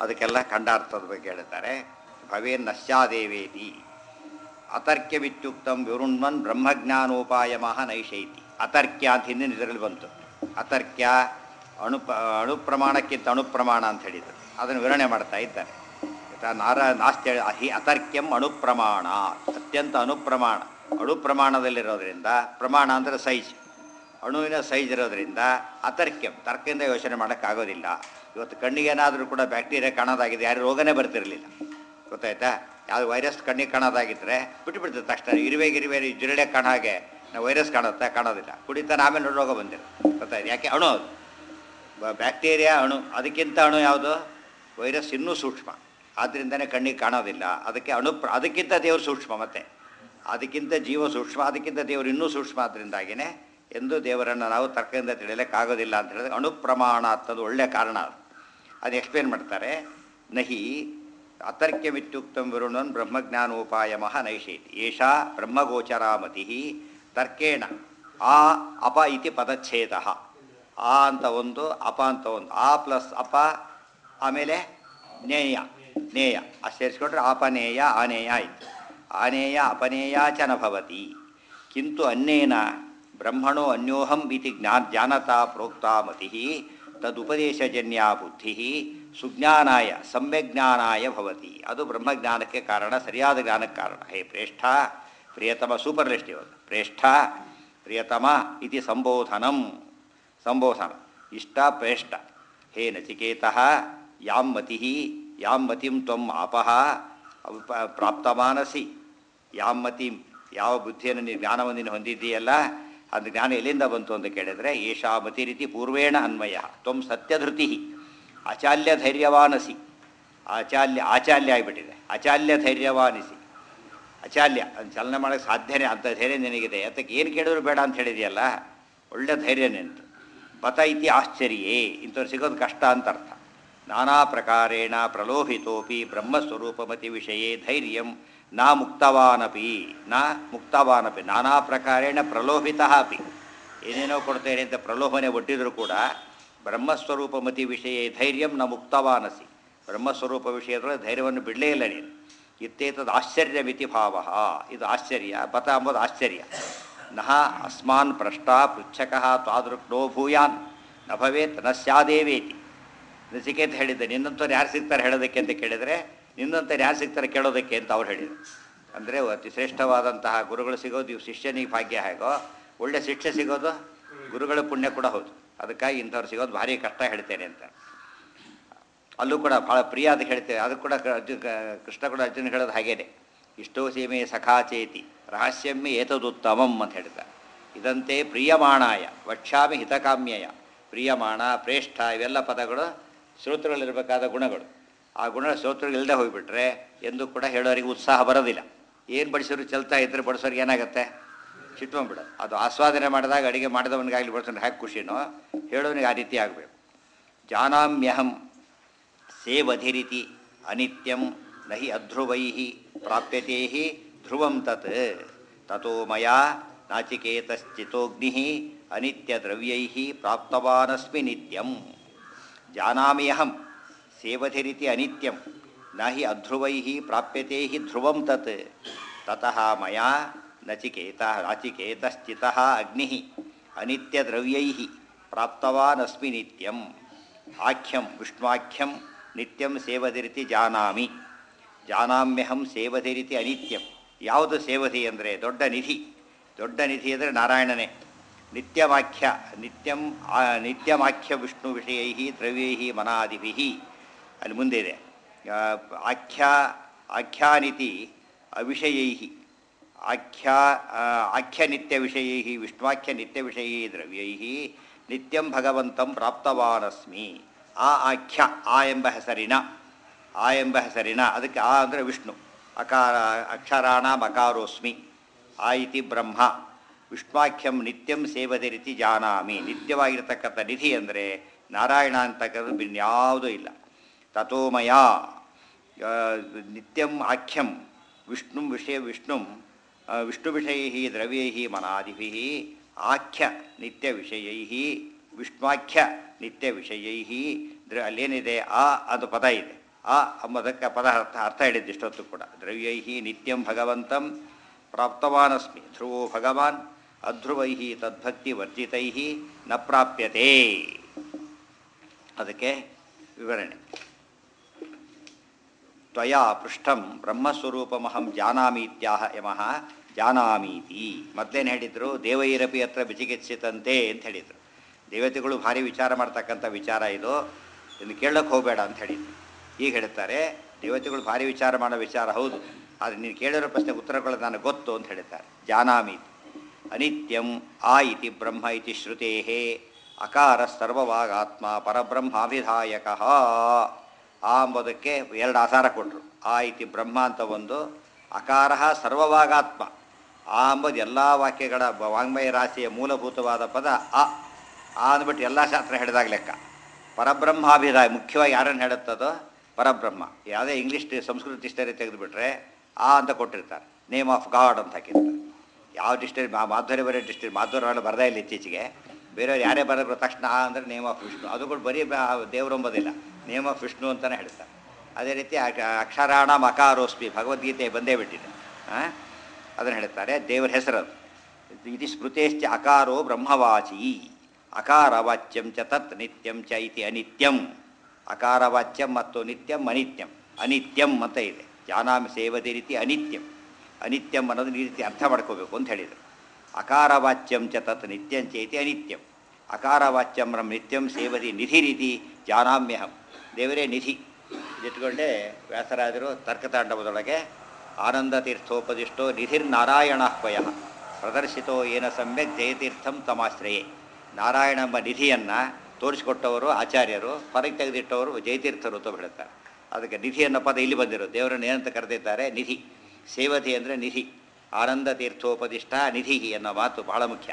ಅದಕ್ಕೆಲ್ಲ ಖಂಡಾರ್ಥದ ಬಗ್ಗೆ ಹೇಳ್ತಾರೆ ಭವೇನ್ ನಶ್ಯಾದೇವೇತಿ ಅತರ್ಕ್ಯವಿತ್ಯುಕ್ತಂ ವಿರುಣ್ಮನ್ ಬ್ರಹ್ಮಜ್ಞಾನೋಪಾಯಮಃ ನೈಷೈತಿ ಅತರ್ಕ್ಯ ಅಂತ ಹಿಂದಿನ ಇದರಲ್ಲಿ ಬಂತು ಅತರ್ಕ್ಯ ಅಣು ಅಣುಪ್ರಮಾಣಕ್ಕಿಂತ ಅಣುಪ್ರಮಾಣ ಅಂತ ಹೇಳಿದ್ರು ಅದನ್ನು ವಿವರಣೆ ಮಾಡ್ತಾ ಇದ್ದಾರೆ ಆಯ್ತಾ? ನಾರ ನಾಸ್ತ್ಯ ಹಿ ಅತರ್ಕ್ಯಂ ಅಣುಪ್ರಮಾಣ ಅತ್ಯಂತ ಅಣುಪ್ರಮಾಣ ಅಣುಪ್ರಮಾಣದಲ್ಲಿರೋದ್ರಿಂದ ಪ್ರಮಾಣ ಅಂದರೆ ಸೈಜ್ ಅಣುವಿನ ಸೈಜ್ ಇರೋದ್ರಿಂದ ಅತರ್ಕ್ಯಂ ತರ್ಕದಿಂದ ಯೋಚನೆ ಮಾಡೋಕ್ಕಾಗೋದಿಲ್ಲ ಇವತ್ತು ಕಣ್ಣಿಗೇನಾದರೂ ಕೂಡ ಬ್ಯಾಕ್ಟೀರಿಯಾ ಕಾಣೋದಾಗಿದೆ ಯಾರು ರೋಗನೇ ಬರ್ತಿರಲಿಲ್ಲ ಗೊತ್ತಾಯ್ತಾ ಯಾವುದು ವೈರಸ್ ಕಣ್ಣಿಗೆ ಕಾಣೋದಾಗಿದ್ದರೆ ಬಿಟ್ಟು ಬಿಡ್ತದೆ ತಕ್ಷಣ ಇರುವೆ ಗಿರುವೆ ಜಿರಳೆ ಕಾಣೋ ಹಾಗೆ ನಾವು ವೈರಸ್ ಕಾಣುತ್ತಾ ಕಾಣೋದಿಲ್ಲ ಕುಡಿತಾನೆ ಆಮೇಲೆ ರೋಗ ಬಂದಿರೋ ಗೊತ್ತಾಯ್ತು ಯಾಕೆ ಅಣು ಅದು ಬ- ಬ್ಯಾಕ್ಟೀರಿಯಾ ಅಣು ಅದಕ್ಕಿಂತ ಅಣು ಯಾವುದು ವೈರಸ್ ಇನ್ನೂ ಸೂಕ್ಷ್ಮ ಆದ್ದರಿಂದನೇ ಕಣ್ಣಿಗೆ ಕಾಣೋದಿಲ್ಲ ಅದಕ್ಕೆ ಅಣು ಪ್ರ- ಅದಕ್ಕಿಂತ ದೇವರು ಸೂಕ್ಷ್ಮ ಮತ್ತೆ ಅದಕ್ಕಿಂತ ಜೀವ ಸೂಕ್ಷ್ಮ ಅದಕ್ಕಿಂತ ದೇವರು ಇನ್ನೂ ಸೂಕ್ಷ್ಮ ಆದ್ದರಿಂದಾಗಿನೇ ಎಂದು ದೇವರನ್ನು ನಾವು ತರ್ಕದಿಂದ ತಿಳಿಯಲಿಕ್ಕಾಗೋದಿಲ್ಲ ಅಂತ ಹೇಳಿದ್ರೆ ಅಣುಪ್ರಮಾಣ ಅಂತದ್ದು ಒಳ್ಳೆಯ ಕಾರಣ ಅದು ಅದು ಎಕ್ಸ್ಪ್ಲೇನ್ ಮಾಡ್ತಾರೆ ನಹಿ ಅತರ್ಕ್ಯಮಿತ್ಯುಕ್ತಂ ವಿರುಣನ್ ಬ್ರಹ್ಮಜ್ಞಾನೋಪಾಯಮಃ ನೈಷೇತಿ ಏಷಾ ಬ್ರಹ್ಮಗೋಚರಾಮತಿ ತರ್ಕೇಣ ಆ ಅಪ ಇತಿ ಪದಚ್ಛೇದ ಆ ಅಂತ ಒಂದು ಅಪ ಅಂತ ಒಂದು ಆ ಪ್ಲಸ್ ಅಪ ಆಮೇಲೆ ನೇಯ ನೇಯ ಅದು ಸೇರಿಸ್ಕೊಂಡ್ರೆ ಆಪನೇಯ ಆನೇಯ ಆಯಿತು ಆನೇಯ ಅಪನೇಯ ಚ ನ ಭವತಿ ಕಿಂತು ಅನ್ಯೇನ ಬ್ರಹ್ಮಣೋ ಅನ್ಯೋಹಂ ಇತಿ ಜ್ಞಾ ಜ್ಞಾನತಾ ಪ್ರೋಕ್ತಾ ಮತಿ ತದುಪದೇಶಜನ್ಯ ಬುದ್ಧಿ ಸುಜ್ಞಾನಾಯ ಸಮ್ಯಜ್ಞಾನಾಯ ಭವತಿ ಅದು ಬ್ರಹ್ಮಜ್ಞಾನಕ್ಕೆ ಕಾರಣ ಸರಿಯಾದ ಜ್ಞಾನಕ್ಕೆ ಕಾರಣ ಹೇ ಪ್ರೇಷ್ಠ ಪ್ರಿಯತಮ ಸೂಪರ್ ಲಿಸ್ಟ್ ಇವತ್ತು ಪ್ರೇಷ್ಠ ಪ್ರಿಯತಮ ಇತಿ ಸಂಬೋಧನಂ ಸಂಬೋಧನ ಇಷ್ಟ ಪ್ರೇಷ್ಠ ಹೇ ನಚಿಕೇತಃ ಯಾಂ ಮತಿ ಯಾಂ ಮತಿಂ ತ್ವಂ ಆಪಃ ಅಲ್ಪ- ಪ್ರಾಪ್ತಮಾನಸಿ ಯಾಂ ಮತಿಂ ಯಾವ ಬುದ್ಧಿಯನ್ನು ನೀನು ಜ್ಞಾನವನ್ನು ನೀನು ಹೊಂದಿದ್ದೀಯಲ್ಲ ಅದು ಜ್ಞಾನ ಎಲ್ಲಿಂದ ಬಂತು ಅಂತ ಕೇಳಿದರೆ ಏಷಾ ಮತಿ ರೀತಿ ಪೂರ್ವೇಣ ಅನ್ವಯ ತ್ವಂ ಸತ್ಯಧೃತಿ ಅಚಾಲ್ಯ ಧೈರ್ಯವಾನಸಿ ಆಚಾಲ್ಯ ಆಚಾಲ್ಯ ಆಗಿಬಿಟ್ಟಿದೆ ಅಚಾಲ್ಯ ಧೈರ್ಯವಾನಿಸಿ ಅಚಾಲ್ಯ ಅದನ್ನ ಚಲನೆ ಮಾಡೋಕ್ಕೆ ಸಾಧ್ಯನೇ ಅಂತ ಧೈರ್ಯ ನಿನಗಿದೆ ಅದಕ್ಕೆ ಏನು ಕೇಳಿದ್ರು ಬೇಡ ಅಂತ ಹೇಳಿದೆಯಲ್ಲ ಒಳ್ಳೆ ಧೈರ್ಯ ನಿಂತು ಬತ ಇತಿ ಆಶ್ಚರ್ಯೇ ಇಂಥವ್ರು ಸಿಗೋದು ಕಷ್ಟ ಅಂತ ಅರ್ಥ ನಾನಾ ಪ್ರಕಾರೇಣ ಪ್ರಲೋಹಿತೋಪಿ ಬ್ರಹ್ಮಸ್ವರೂಪಮತಿ ವಿಷಯೇ ಧೈರ್ಯಂ ನಾ ಮುಕ್ತವಾನಪಿ ನಾ ಮುಕ್ತವಾನಪಿ ನಾನಾ ಪ್ರಕಾರೇಣ ಪ್ರಲೋಭಿತ ಅಪಿ ಏನೇನೋ ಕೊಡ್ತೇನೆ ಅಂತ ಪ್ರಲೋಭನೆ ಒಡ್ಡಿದ್ರು ಕೂಡ ಬ್ರಹ್ಮಸ್ವರೂಪಮತಿ ವಿಷಯ ಧೈರ್ಯಂ ನ ಮುಕ್ತವಾನಸಿ ಬ್ರಹ್ಮಸ್ವರೂಪ ವಿಷಯದೊಳಗೆ ಧೈರ್ಯವನ್ನು ಬಿಡಲೇ ಇಲ್ಲ ನೀನು ಇತ್ತೇತದ್ ಆಶ್ಚರ್ಯಮಿತಿ ಭಾವ ಇದು ಆಶ್ಚರ್ಯ ಬತ ಅಂಬುದು ಆಶ್ಚರ್ಯ ನಹ ಅಸ್ಮಾನ್ ಪೃಷ್ಟ ಪೃಚ್ಛಕಃ ತ್ವಾದೃಕ್ನೋ ಭೂಯಾನ್ ನ ಭವೇತ್ ನ ಸ್ಯಾದೇವೇತಿ ನಚಿಕೇತ ಹೇಳಿದ್ದೆ ನಿನ್ನಂಥವ್ರು ಯಾರು ಸಿಗ್ತಾರೆ ಹೇಳೋದಕ್ಕೆ ಅಂತ ಕೇಳಿದರೆ ನಿನ್ನಂಥವ್ರು ಯಾರು ಸಿಗ್ತಾರೆ ಕೇಳೋದಕ್ಕೆ ಅಂತ ಅವ್ರು ಹೇಳಿದರು ಅಂದರೆ ಅತಿ ಶ್ರೇಷ್ಠವಾದಂತಹ ಗುರುಗಳು ಸಿಗೋದು ಇವು ಶಿಷ್ಯನಿಗೆ ಭಾಗ್ಯ ಹೇಗೋ ಒಳ್ಳೆ ಶಿಕ್ಷೆ ಸಿಗೋದು ಗುರುಗಳ ಪುಣ್ಯ ಕೂಡ ಹೌದು ಅದಕ್ಕಾಗಿ ಇಂಥವ್ರು ಸಿಗೋದು ಭಾರಿ ಕಷ್ಟ ಹೇಳ್ತೇನೆ ಅಂತ ಅಲ್ಲೂ ಕೂಡ ಭಾಳ ಪ್ರಿಯ ಅಂತ ಹೇಳ್ತೇವೆ ಅದು ಕೂಡ ಕ- ಅರ್ಜುನ್ ಕ- ಕೃಷ್ಣ ಕೂಡ ಅರ್ಜುನ ಹೇಳೋದು ಹಾಗೇನೆ ಇಷ್ಟೋ ಸೀಮೆ ಸಖಾಚೇತಿ ರಹಸ್ಯಮ್ಮೆ ಏತದುತ್ತಮಂ ಅಂತ ಹೇಳ್ತಾರೆ ಇದಂತೆ ಪ್ರಿಯಮಾಣಾಯ ವಕ್ಷ್ಯಾಮಿ ಹಿತಕಾಮ್ಯಯ ಪ್ರಿಯಮಾಣ ಪ್ರೇಷ್ಠ ಇವೆಲ್ಲ ಪದಗಳು ಶ್ರೋತೃಗಳಿರಬೇಕಾದ ಗುಣಗಳು ಆ ಗುಣ ಶ್ರೋತೃಗಳು ಇಲ್ಲದೆ ಹೋಗಿಬಿಟ್ರೆ ಎಂದು ಕೂಡ ಹೇಳೋರಿಗೆ ಉತ್ಸಾಹ ಬರೋದಿಲ್ಲ ಏನು ಬಡಿಸೋರು ಚಲ್ತಾ ಇದ್ರೆ ಬಡಿಸೋರಿಗೆ ಏನಾಗುತ್ತೆ ಸಿಟ್ಕೊಂಡ್ಬಿಡೋದು ಅದು ಆಸ್ವಾದನೆ ಮಾಡಿದಾಗ ಅಡುಗೆ ಮಾಡಿದವನಿಗಾಗಲಿ ಬಡಿಸೋನು ಹ್ಯಾಕೆ ಖುಷಿನೋ ಹೇಳೋನಿಗೆ ಆ ರೀತಿ ಆಗಬೇಕು ಜಾನಾಮ್ಯಹಂ ಸೇವಧಿರಿತಿ ಅನಿತ್ಯಂ ನಹಿ ಅಧ್ರುವೈ ಪ್ರಾಪ್ಯತೆ ಧ್ರುವಂ ತತ್ ತಥೋ ಮಯಾ ನಾಚಿಕೇತಶ್ಚಿತೋಗ್ನಿ ಅನಿತ್ಯದ್ರವ್ಯೈ ಪ್ರಾಪ್ತವಾನಸ್ಮಿ ನಿತ್ಯಂ ಜಾನಾಮ್ಯಹಂ ಸೇವಧಿರಿತಿ ಅನಿತ್ಯಂ ನ ಹಿ ಅಧ್ರುವೈ ಪ್ರಾಪ್ಯತೆ ಹಿ ಧ್ರುವಂ ತತ್ ತತಃ ಮಯಾ ನಚಿಕೇತ ನಾಚಿಕೇತಶ್ಚಿತಃ ಅಗ್ನಿ ಅನಿತ್ಯದ್ರವ್ಯೈ ಪ್ರಾಪ್ತವಾನಸ್ಮಿ ನಿತ್ಯಂ ಆಖ್ಯಂ ವಿಷ್ಣುವಾಖ್ಯಂ ನಿತ್ಯಂ ಸೇವದಿರಿತಿ ಜಾನಾಮಿ ಜಾನಾಮ್ಯಹಂ ಸೇವದಿರಿತಿ ಅನಿತ್ಯಂ ಯಾವುದು ಸೇವಧಿ ಅಂದರೆ ದೊಡ್ಡ ನಿಧಿ ದೊಡ್ಡ ನಿಧಿ ಅಂದರೆ ನಾರಾಯಣನೇ ನಿತ್ಯಮಾಖ್ಯ ನಿತ್ಯಂ ಆ ನಿತ್ಯಮಾಖ್ಯ ವಿಷ್ಣು ವಿಷಯೈ ದ್ರವ್ಯೈ ಮನಾದಿಭಿ ಅಲ್ಲಿ ಮುಂದೆ ಇದೆ ಆ, ಆಖ್ಯ ಆಖ್ಯಾನಿತಿ ಅವಿಷಯೈ ಆಖ್ಯಾ ಆ, ಆಖ್ಯ ನಿತ್ಯ ವಿಷಯೈ ವಿಷ್ಣುವಾಖ್ಯ ನಿತ್ಯ ವಿಷಯೈ ದ್ರವ್ಯೈ ನಿತ್ಯಂ ಭಗವಂತಂ ಪ್ರಾಪ್ತವಾನಸ್ಮಿ ಆ ಆಖ್ಯ ಆ ಎಂಬ ಹೆಸರಿನ ಆ ಎಂಬ ಹೆಸರಿನ ಅದಕ್ಕೆ ಆ ಅಂದರೆ ವಿಷ್ಣು ಅಕಾರ ಅಕ್ಷರಾಣಾಂ ಅಕಾರೋಸ್ಮಿ ಆ ಇತಿ ಬ್ರಹ್ಮ ವಿಷ್ಣುವಾಖ್ಯಂ ನಿತ್ಯಂ ಸೇವದೆ ರೀತಿ ಜಾನಾಮಿ ನಿತ್ಯವಾಗಿರ್ತಕ್ಕಂಥ ನಿಧಿ ಅಂದರೆ ನಾರಾಯಣ ಅಂತಕ್ಕಂಥದ್ದು ಬಿನ್ಯಾವುದೂ ಇಲ್ಲ ತಥೋಮಯ ಆ, ನಿತ್ಯಂ ಆಖ್ಯಂ ವಿಷ್ಣು ವಿಷಯ ವಿಷ್ಣು ವಿಷ್ಣು ವಿಷಯೈ ದ್ರವ್ಯೈ ಮನಾದಿಭಿ ಆಖ್ಯ ನಿತ್ಯ ವಿಷಯೈ ವಿಷ್ಣುವಾಖ್ಯ ನಿತ್ಯ ವಿಷಯೈ ದ್ರ ಅಲ್ಲೇನಿದೆ ಆ ಅದು ಪದ ಇದೆ ಆ ಎಂಬುದಕ್ಕೆ ಪದಾರ್ಥ ಅರ್ಥ ಹೇಳಿದ್ದು ಇಷ್ಟೊತ್ತು ಕೂಡ ದ್ರವ್ಯೈ ನಿತ್ಯಂ ಭಗವಂತಂ ಪ್ರಾಪ್ತವಾನಸ್ಮಿ ಧ್ರುವೋ ಭಗವಾನ್ ಅಧ್ರುವೈ ತದ್ಭಕ್ತಿ ವರ್ಜಿತೈ ನ ಪ್ರಾಪ್ಯತೆ ಅದಕ್ಕೆ ವಿವರಣೆ ತ್ವಯಾ ಪೃಷ್ಠಂ ಬ್ರಹ್ಮಸ್ವರೂಪಮಹಂ ಜಾನಾಮೀತ್ಯಾಹ ಯಮಃ ಜಾನಾಮೀತಿ ಮೊದಲೇನು ಹೇಳಿದರು ದೇವೈರಪಿ ಹತ್ರ ವಿಚಿಕಿತ್ಸಿತಂತೆ ಅಂತ ಹೇಳಿದರು ದೇವತೆಗಳು ಭಾರಿ ವಿಚಾರ ಮಾಡ್ತಕ್ಕಂಥ ವಿಚಾರ ಇದು ಇನ್ನು ಕೇಳಕ್ಕೆ ಹೋಗಬೇಡ ಅಂತ ಹೇಳಿದ್ರು ಈಗ ಹೇಳ್ತಾರೆ ದೇವತೆಗಳು ಭಾರಿ ವಿಚಾರ ಮಾಡೋ ವಿಚಾರ ಹೌದು ಆದರೆ ನೀನು ಕೇಳಿರೋ ಪ್ರಶ್ನೆಗೆ ಉತ್ತರ ಕೊಡೋದು ನನಗೆ ಗೊತ್ತು ಅಂತ ಹೇಳ್ತಾರೆ ಜಾನಾಮೀತಿ ಅನಿತ್ಯಂ ಆ ಇತಿ ಬ್ರಹ್ಮ ಇತಿ ಶ್ರುತೇ ಅಕಾರ ಸರ್ವವಾಗಾತ್ಮ ಪರಬ್ರಹ್ಮಾಭಿಧಾಯಕ ಆ ಎಂಬುದಕ್ಕೆ ಎರಡು ಆಧಾರ ಕೊಟ್ಟರು ಆ ಇತಿ ಬ್ರಹ್ಮ ಅಂತ ಒಂದು ಅಕಾರ ಸರ್ವವಾಗಾತ್ಮ ಆ ಎಂಬುದು ಎಲ್ಲ ವಾಕ್ಯಗಳ ಬ- ವಾಂಗ್ಮಯ ರಾಶಿಯ ಮೂಲಭೂತವಾದ ಪದ ಆ ಆ ಅಂದ್ಬಿಟ್ಟು ಎಲ್ಲ ಶಾಸ್ತ್ರ ಹೇಳಿದಾಗ ಲೆಕ್ಕ ಪರಬ್ರಹ್ಮಾಭಿಧಾಯ ಮುಖ್ಯವಾಗಿ ಯಾರನ್ನು ಹೇಳುತ್ತದೋ ಪರಬ್ರಹ್ಮ ಯಾವುದೇ ಇಂಗ್ಲೀಷ್ ಸಂಸ್ಕೃತ ಡಿಕ್ಷನರಿ ತೆಗೆದುಬಿಟ್ರೆ ಆ ಅಂತ ಕೊಟ್ಟಿರ್ತಾರೆ ನೇಮ್ ಆಫ್ ಗಾಡ್ ಅಂತ ಹಾಕಿರ್ತಾರೆ ಯಾವ ಡಿಸ್ಟರಿ ಮಾಧುರ್ಯ ಬರೀ ಡಿಸ್ಟರಿ ಮಾಧುರ್ಯವೆಲ್ಲ ಬರದೇ ಇಲ್ಲ ಇತ್ತೀಚೆಗೆ ಬೇರೆಯವ್ರು ಯಾರೇ ಬರೋದು ತಕ್ಷಣ ಆ ಅಂದರೆ ನೇಮ್ ಆಫ್ ವಿಷ್ಣು ಅದು ಕೂಡ ಬರೀ ಬ- ದೇವರು ಎಂಬುದಿಲ್ಲ ನೇಮ್ ಆಫ್ ವಿಷ್ಣು ಅಂತಲೇ ಹೇಳ್ತಾರೆ ಅದೇ ರೀತಿ ಅಕ- ಅಕ್ಷರಾಣ ಮಕಾರೋಸ್ಮಿ ಭಗವದ್ಗೀತೆ ಬಂದೇ ಬಿಟ್ಟಿದೆ ಅದನ್ನು ಹೇಳ್ತಾರೆ ದೇವರ ಹೆಸರದು ಇದು ಸ್ಮೃತೇಶ್ಚ ಅಕಾರೋ ಬ್ರಹ್ಮವಾಚಿ ಅಕಾರವಾಚ್ಯಂ ಚ ತತ್ ನಿತ್ಯಂ ಚ ಇತಿ ಅನಿತ್ಯಂ ಅಕಾರವಾಚ್ಯಂ ಮತ್ತು ನಿತ್ಯಂ ಅನಿತ್ಯಂ ಅನಿತ್ಯಂ ಅಂತ ಇದೆ ಜಾನಾಮಿ ಸೇವದೆ ರೀತಿ ಅನಿತ್ಯಂ ಅನಿತ್ಯಂ ಅನ್ನೋದು ಈ ರೀತಿ ಅರ್ಥ ಮಾಡ್ಕೋಬೇಕು ಅಂತ ಹೇಳಿದರು ಅಕಾರವಾಚ್ಯಂ ಚ ತತ್ ನಿತ್ಯಂ ಚೇತಿ ಅನಿತ್ಯಂ ಅಕಾರವಾಚ್ಯಂ ರಂ ನಿತ್ಯಂ ಸೇವದಿ ನಿಧಿ ರೀತಿ ಜಾನಾಮ್ಯಹಂ ದೇವರೇ ನಿಧಿ ಇಟ್ಕೊಂಡೆ ವ್ಯಾಸರಾಜರು ತರ್ಕತಾಂಡವದೊಳಗೆ ಆನಂದ ತೀರ್ಥೋಪದಿಷ್ಟೋ ನಿಧಿರ್ನಾರಾಯಣಾಹ್ವಯ ಪ್ರದರ್ಶಿತೋ ಏನ ಸಮ್ಯಕ್ ಜಯತೀರ್ಥಂ ತಮಾಶ್ರಯೇ ನಾರಾಯಣ ಎಂಬ ನಿಧಿಯನ್ನು ತೋರಿಸಿಕೊಟ್ಟವರು ಆಚಾರ್ಯರು ಹೊರಗೆ ತೆಗೆದಿಟ್ಟವರು ಜಯತೀರ್ಥರು ಅಂತ ಹೇಳ್ತಾರೆ ಅದಕ್ಕೆ ನಿಧಿ ಅನ್ನೋ ಪದ ಇಲ್ಲಿ ಬಂದಿರೋ ದೇವರನ್ನು ಏನಂತ ಕರೆದಿದ್ದಾರೆ ನಿಧಿ ಸೇವತಿ ಅಂದರೆ ನಿಧಿ ಆನಂದ ತೀರ್ಥೋಪದಿಷ್ಟ ನಿಧಿ ಅನ್ನೋ ಮಾತು ಬಹಳ ಮುಖ್ಯ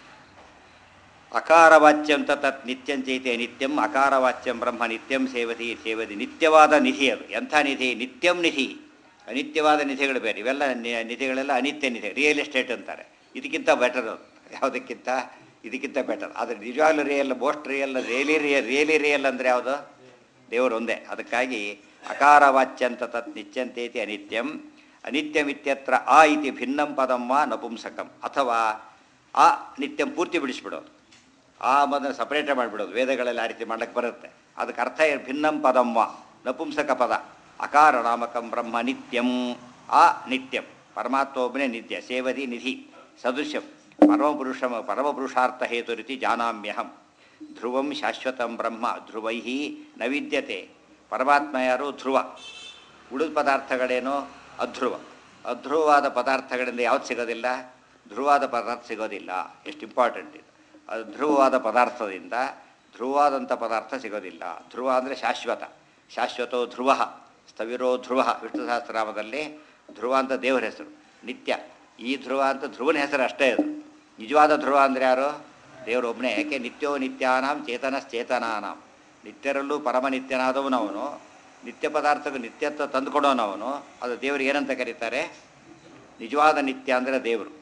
ಅಕಾರವಾಚ್ಯಂ ತತ್ ನಿತ್ಯಂ ಚೈತೆ ನಿತ್ಯಂ ಅಕಾರವಾಚ್ಯಂ ಬ್ರಹ್ಮ ನಿತ್ಯಂ ಸೇವತಿ ಸೇವತಿ ನಿತ್ಯವಾದ ನಿಧಿ ಅದು ಎಂಥ ನಿಧಿ ನಿತ್ಯಂ ನಿಧಿ ಅನಿತ್ಯವಾದ ನಿಧಿಗಳು ಬೇರೆ ಇವೆಲ್ಲ ನಿ- ನಿಧಿಗಳೆಲ್ಲ ಅನಿತ್ಯ ನಿಧಿ ರಿಯಲ್ ಎಸ್ಟೇಟ್ ಅಂತಾರೆ ಇದಕ್ಕಿಂತ ಬೆಟರ್ ಅದು ಯಾವುದಕ್ಕಿಂತ ಇದಕ್ಕಿಂತ ಬೆಟರ್ ಆದರೆ ನಿಜವಾಗ್ಲೂ real most real really real really real ಅಂದರೆ ಯಾವುದು ದೇವರು ಒಂದೇ ಅದಕ್ಕಾಗಿ ಅಕಾರವಾಚ್ಯಂತ ತತ್ ನಿತ್ಯಂತೇತಿ ಅನಿತ್ಯಂ ಅನಿತ್ಯಮಿತ್ಯತ್ರ ಆ ಇತಿ ಭಿನ್ನಂ ಪದಂ ವಾ ನಪುಂಸಕಂ ಅಥವಾ ಆ ನಿತ್ಯಂ ಪೂರ್ತಿ ಬಿಡಿಸ್ಬಿಡೋದು ಆ ಮೊದಲು ಸಪ್ರೇಟೇ ಮಾಡಿಬಿಡೋದು ವೇದಗಳೆಲ್ಲ ಆ ರೀತಿ ಮಾಡಕ್ಕೆ ಬರುತ್ತೆ ಅದಕ್ಕೆ ಅರ್ಥ ಏನು ಭಿನ್ನಂ ಪದಂ ವಾ ನಪುಂಸಕ ಪದ ಅಕಾರ ನಾಮಕಂ ಬ್ರಹ್ಮ ನಿತ್ಯಂ ಆ ನಿತ್ಯಂ ಪರಮಾತ್ಮ ಒಬ್ಬನೇ ನಿತ್ಯ ಸೇವದಿ ನಿಧಿ ಸದೃಶ್ಯಂ ಪರಮಪುರುಷ ಪರಮಪುರುಷಾರ್ಥ ಹೇತು ರೀತಿ ಜಾನಾಮ್ಯಹಂ ಧ್ರುವಂ ಶಾಶ್ವತಂ ಬ್ರಹ್ಮ ಧ್ರುವೈ ನ ವಿದ್ಯತೆ ಪರಮಾತ್ಮ ಯಾರು ಧ್ರುವ ಉಳಿದ ಪದಾರ್ಥಗಳೇನೋ ಅಧ್ರುವ ಅಧ್ರುವವಾದ ಪದಾರ್ಥಗಳಿಂದ ಯಾವ್ದು ಸಿಗೋದಿಲ್ಲ ಧ್ರುವವಾದ ಪದಾರ್ಥ ಸಿಗೋದಿಲ್ಲ ಎಷ್ಟು ಇಂಪಾರ್ಟೆಂಟ್ ಇದು ಅದು ಧ್ರುವವಾದ ಪದಾರ್ಥದಿಂದ ಧ್ರುವವಾದಂಥ ಪದಾರ್ಥ ಸಿಗೋದಿಲ್ಲ ಧ್ರುವ ಅಂದರೆ ಶಾಶ್ವತ ಶಾಶ್ವತೋ ಧ್ರುವ ಸ್ಥವಿರೋ ಧ್ರುವ ವಿಷ್ಣು ಸಹಸ್ರನಾಮದಲ್ಲಿ ಧ್ರುವ ಅಂತ ದೇವರ ಹೆಸರು ನಿತ್ಯ ಈ ಧ್ರುವ ಅಂತ ಧ್ರುವನ ಹೆಸರು ಅಷ್ಟೇ ಅದು ನಿಜವಾದ ಧ್ರುವ ಅಂದರೆ ಯಾರು ದೇವರು ಒಬ್ಬನೇ ಯಾಕೆ ನಿತ್ಯೋ ನಿತ್ಯಾನಾಂ ಚೇತನಶ್ಚೇತನಾನಾಂ ನಿತ್ಯರಲ್ಲೂ ಪರಮ ನಿತ್ಯನಾದವನವನು ನಿತ್ಯ ಪದಾರ್ಥಕ್ಕೆ ನಿತ್ಯತ್ವ ತಂದುಕೊಡೋನವನು ಅದು ದೇವರು ಏನಂತ ಕರೀತಾರೆ ನಿಜವಾದ ನಿತ್ಯ ಅಂದರೆ ದೇವರು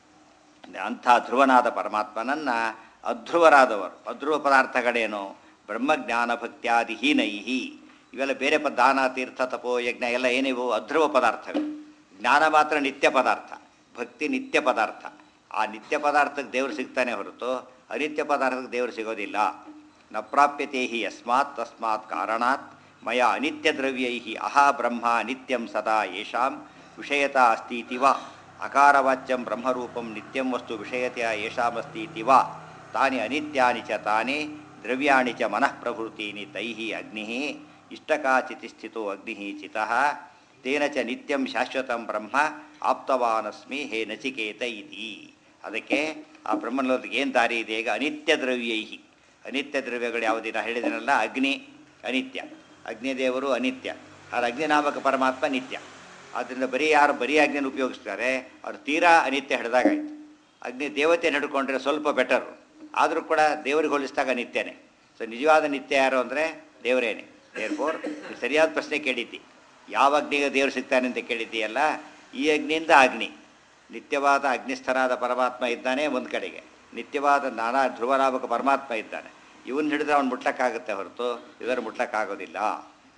ಅಂಥ ಧ್ರುವನಾದ ಪರಮಾತ್ಮನನ್ನು ಅಧ್ರುವರಾದವರು ಅಧ್ರುವ ಪದಾರ್ಥಗಳೇನು ಬ್ರಹ್ಮಜ್ಞಾನ ಭಕ್ತ್ಯಾದಿಹೀನೈಹಿ ಇವೆಲ್ಲ ಬೇರೆ ಪ ದಾನ ತೀರ್ಥ ತಪೋ ಯಜ್ಞ ಎಲ್ಲ ಏನಿವು ಅಧ್ರುವ ಪದಾರ್ಥಗಳು ಜ್ಞಾನ ಮಾತ್ರ ನಿತ್ಯ ಪದಾರ್ಥ ಭಕ್ತಿ ನಿತ್ಯ ಪದಾರ್ಥ ಆ ನಿತ್ಯ ಪದಾರ್ಥಕ್ಕೆ ದೇವರು ಸಿಗ್ತಾನೆ ಹೊರತು ಅನಿತ್ಯ ಪದಾರ್ಥಕ್ಕೆ ದೇವರು ಸಿಗೋದಿಲ್ಲ ನ ಪ್ರಾಪ್ಯತೆ ಹಿ ಯಸ್ಮಾತ್ ತಸ್ಮಾತ್ ಕಾರಣಾತ್ ಮಯ ಅನಿತ್ಯ ದ್ರವ್ಯೈ ಅಹ ಬ್ರಹ್ಮ ನಿತ್ಯಂ ಸದಾ ಯೇಷಾಂ ವಿಷಯತಾ ಅಸ್ತೀತಿ ವಾ ಅಕಾರವಾಚ್ಯಂ ಬ್ರಹ್ಮರೂಪಂ ನಿತ್ಯಂ ವಸ್ತು ವಿಷಯತೆಯ ಯೇಷಾಮಸ್ತೀತಿ ವಾ ತಾನಿ ಅನಿತ್ಯಾನಿ ಚ ತಾನೇ ದ್ರವ್ಯಾಣಿ ಚ ಮನಃ ಪ್ರಭೃತೀನಿ ತೈಃ ಅಗ್ನಿ ಇಷ್ಟಕಾಚಿತಿ ಸ್ಥಿತೋ ಅಗ್ನಿ ಚಿತಃ ತೇನ ಚ ನಿತ್ಯಂ ಶಾಶ್ವತಂ ಬ್ರಹ್ಮ ಆಪ್ತವಾನಸ್ಮಿ ಹೇ ನಚಿಕೇತ ಇತಿ ಅದಕ್ಕೆ ಆ ಬ್ರಹ್ಮನೋದಕ್ಕೆ ಏನು ದಾರಿ ಇದೆ ಈಗ ಅನಿತ್ಯ ದ್ರವ್ಯೈಹಿ ಅನಿತ್ಯ ದ್ರವ್ಯಗಳು ಯಾವುದಿನ ಹೇಳಿದನಲ್ಲ ಅಗ್ನಿ ಅನಿತ್ಯ ಅಗ್ನಿದೇವರು ಅನಿತ್ಯ ಆದರೆ ಅಗ್ನಿನಾಮಕ ಪರಮಾತ್ಮ ನಿತ್ಯ ಆದ್ದರಿಂದ ಬರೀ ಯಾರು ಬರೀ ಅಗ್ನಿನ ಉಪಯೋಗಿಸ್ತಾರೆ ಅವ್ರು ತೀರಾ ಅನಿತ್ಯ ಹಿಡ್ದಾಗಾಯ್ತು ಅಗ್ನಿ ದೇವತೆಯನ್ನು ಹಿಡ್ಕೊಂಡ್ರೆ ಸ್ವಲ್ಪ ಬೆಟರು ಆದರೂ ಕೂಡ ದೇವರಿಗೆ ಹೋಲಿಸಿದಾಗ ನಿತ್ಯನೇ ಸೊ ನಿಜವಾದ ನಿತ್ಯ ಯಾರು ಅಂದರೆ ದೇವರೇನೆ ದೇರ್ಫೋರ್ ಸರಿಯಾದ ಪ್ರಶ್ನೆ ಕೇಳಿದ್ದಿ ಯಾವ ಅಗ್ನಿಗೆ ದೇವರು ಸಿಗ್ತಾನೆ ಅಂತ ಕೇಳಿದ್ದೀಯಲ್ಲ ಈ ಅಗ್ನಿಯಿಂದ ಅಗ್ನಿ ನಿತ್ಯವಾದ ಅಗ್ನಿಸ್ಥರಾದ ಪರಮಾತ್ಮ ಇದ್ದಾನೆ ಒಂದು ಕಡೆಗೆ ನಿತ್ಯವಾದ ನಾನಾ ಧ್ರುವನಾಮಕ ಪರಮಾತ್ಮ ಇದ್ದಾನೆ ಇವನ್ನ ಹಿಡಿದ್ರೆ ಅವ್ನು ಮುಟ್ಲಕ್ಕಾಗುತ್ತೆ ಹೊರತು ಇದರ ಮುಟ್ಲಕ್ಕಾಗೋದಿಲ್ಲ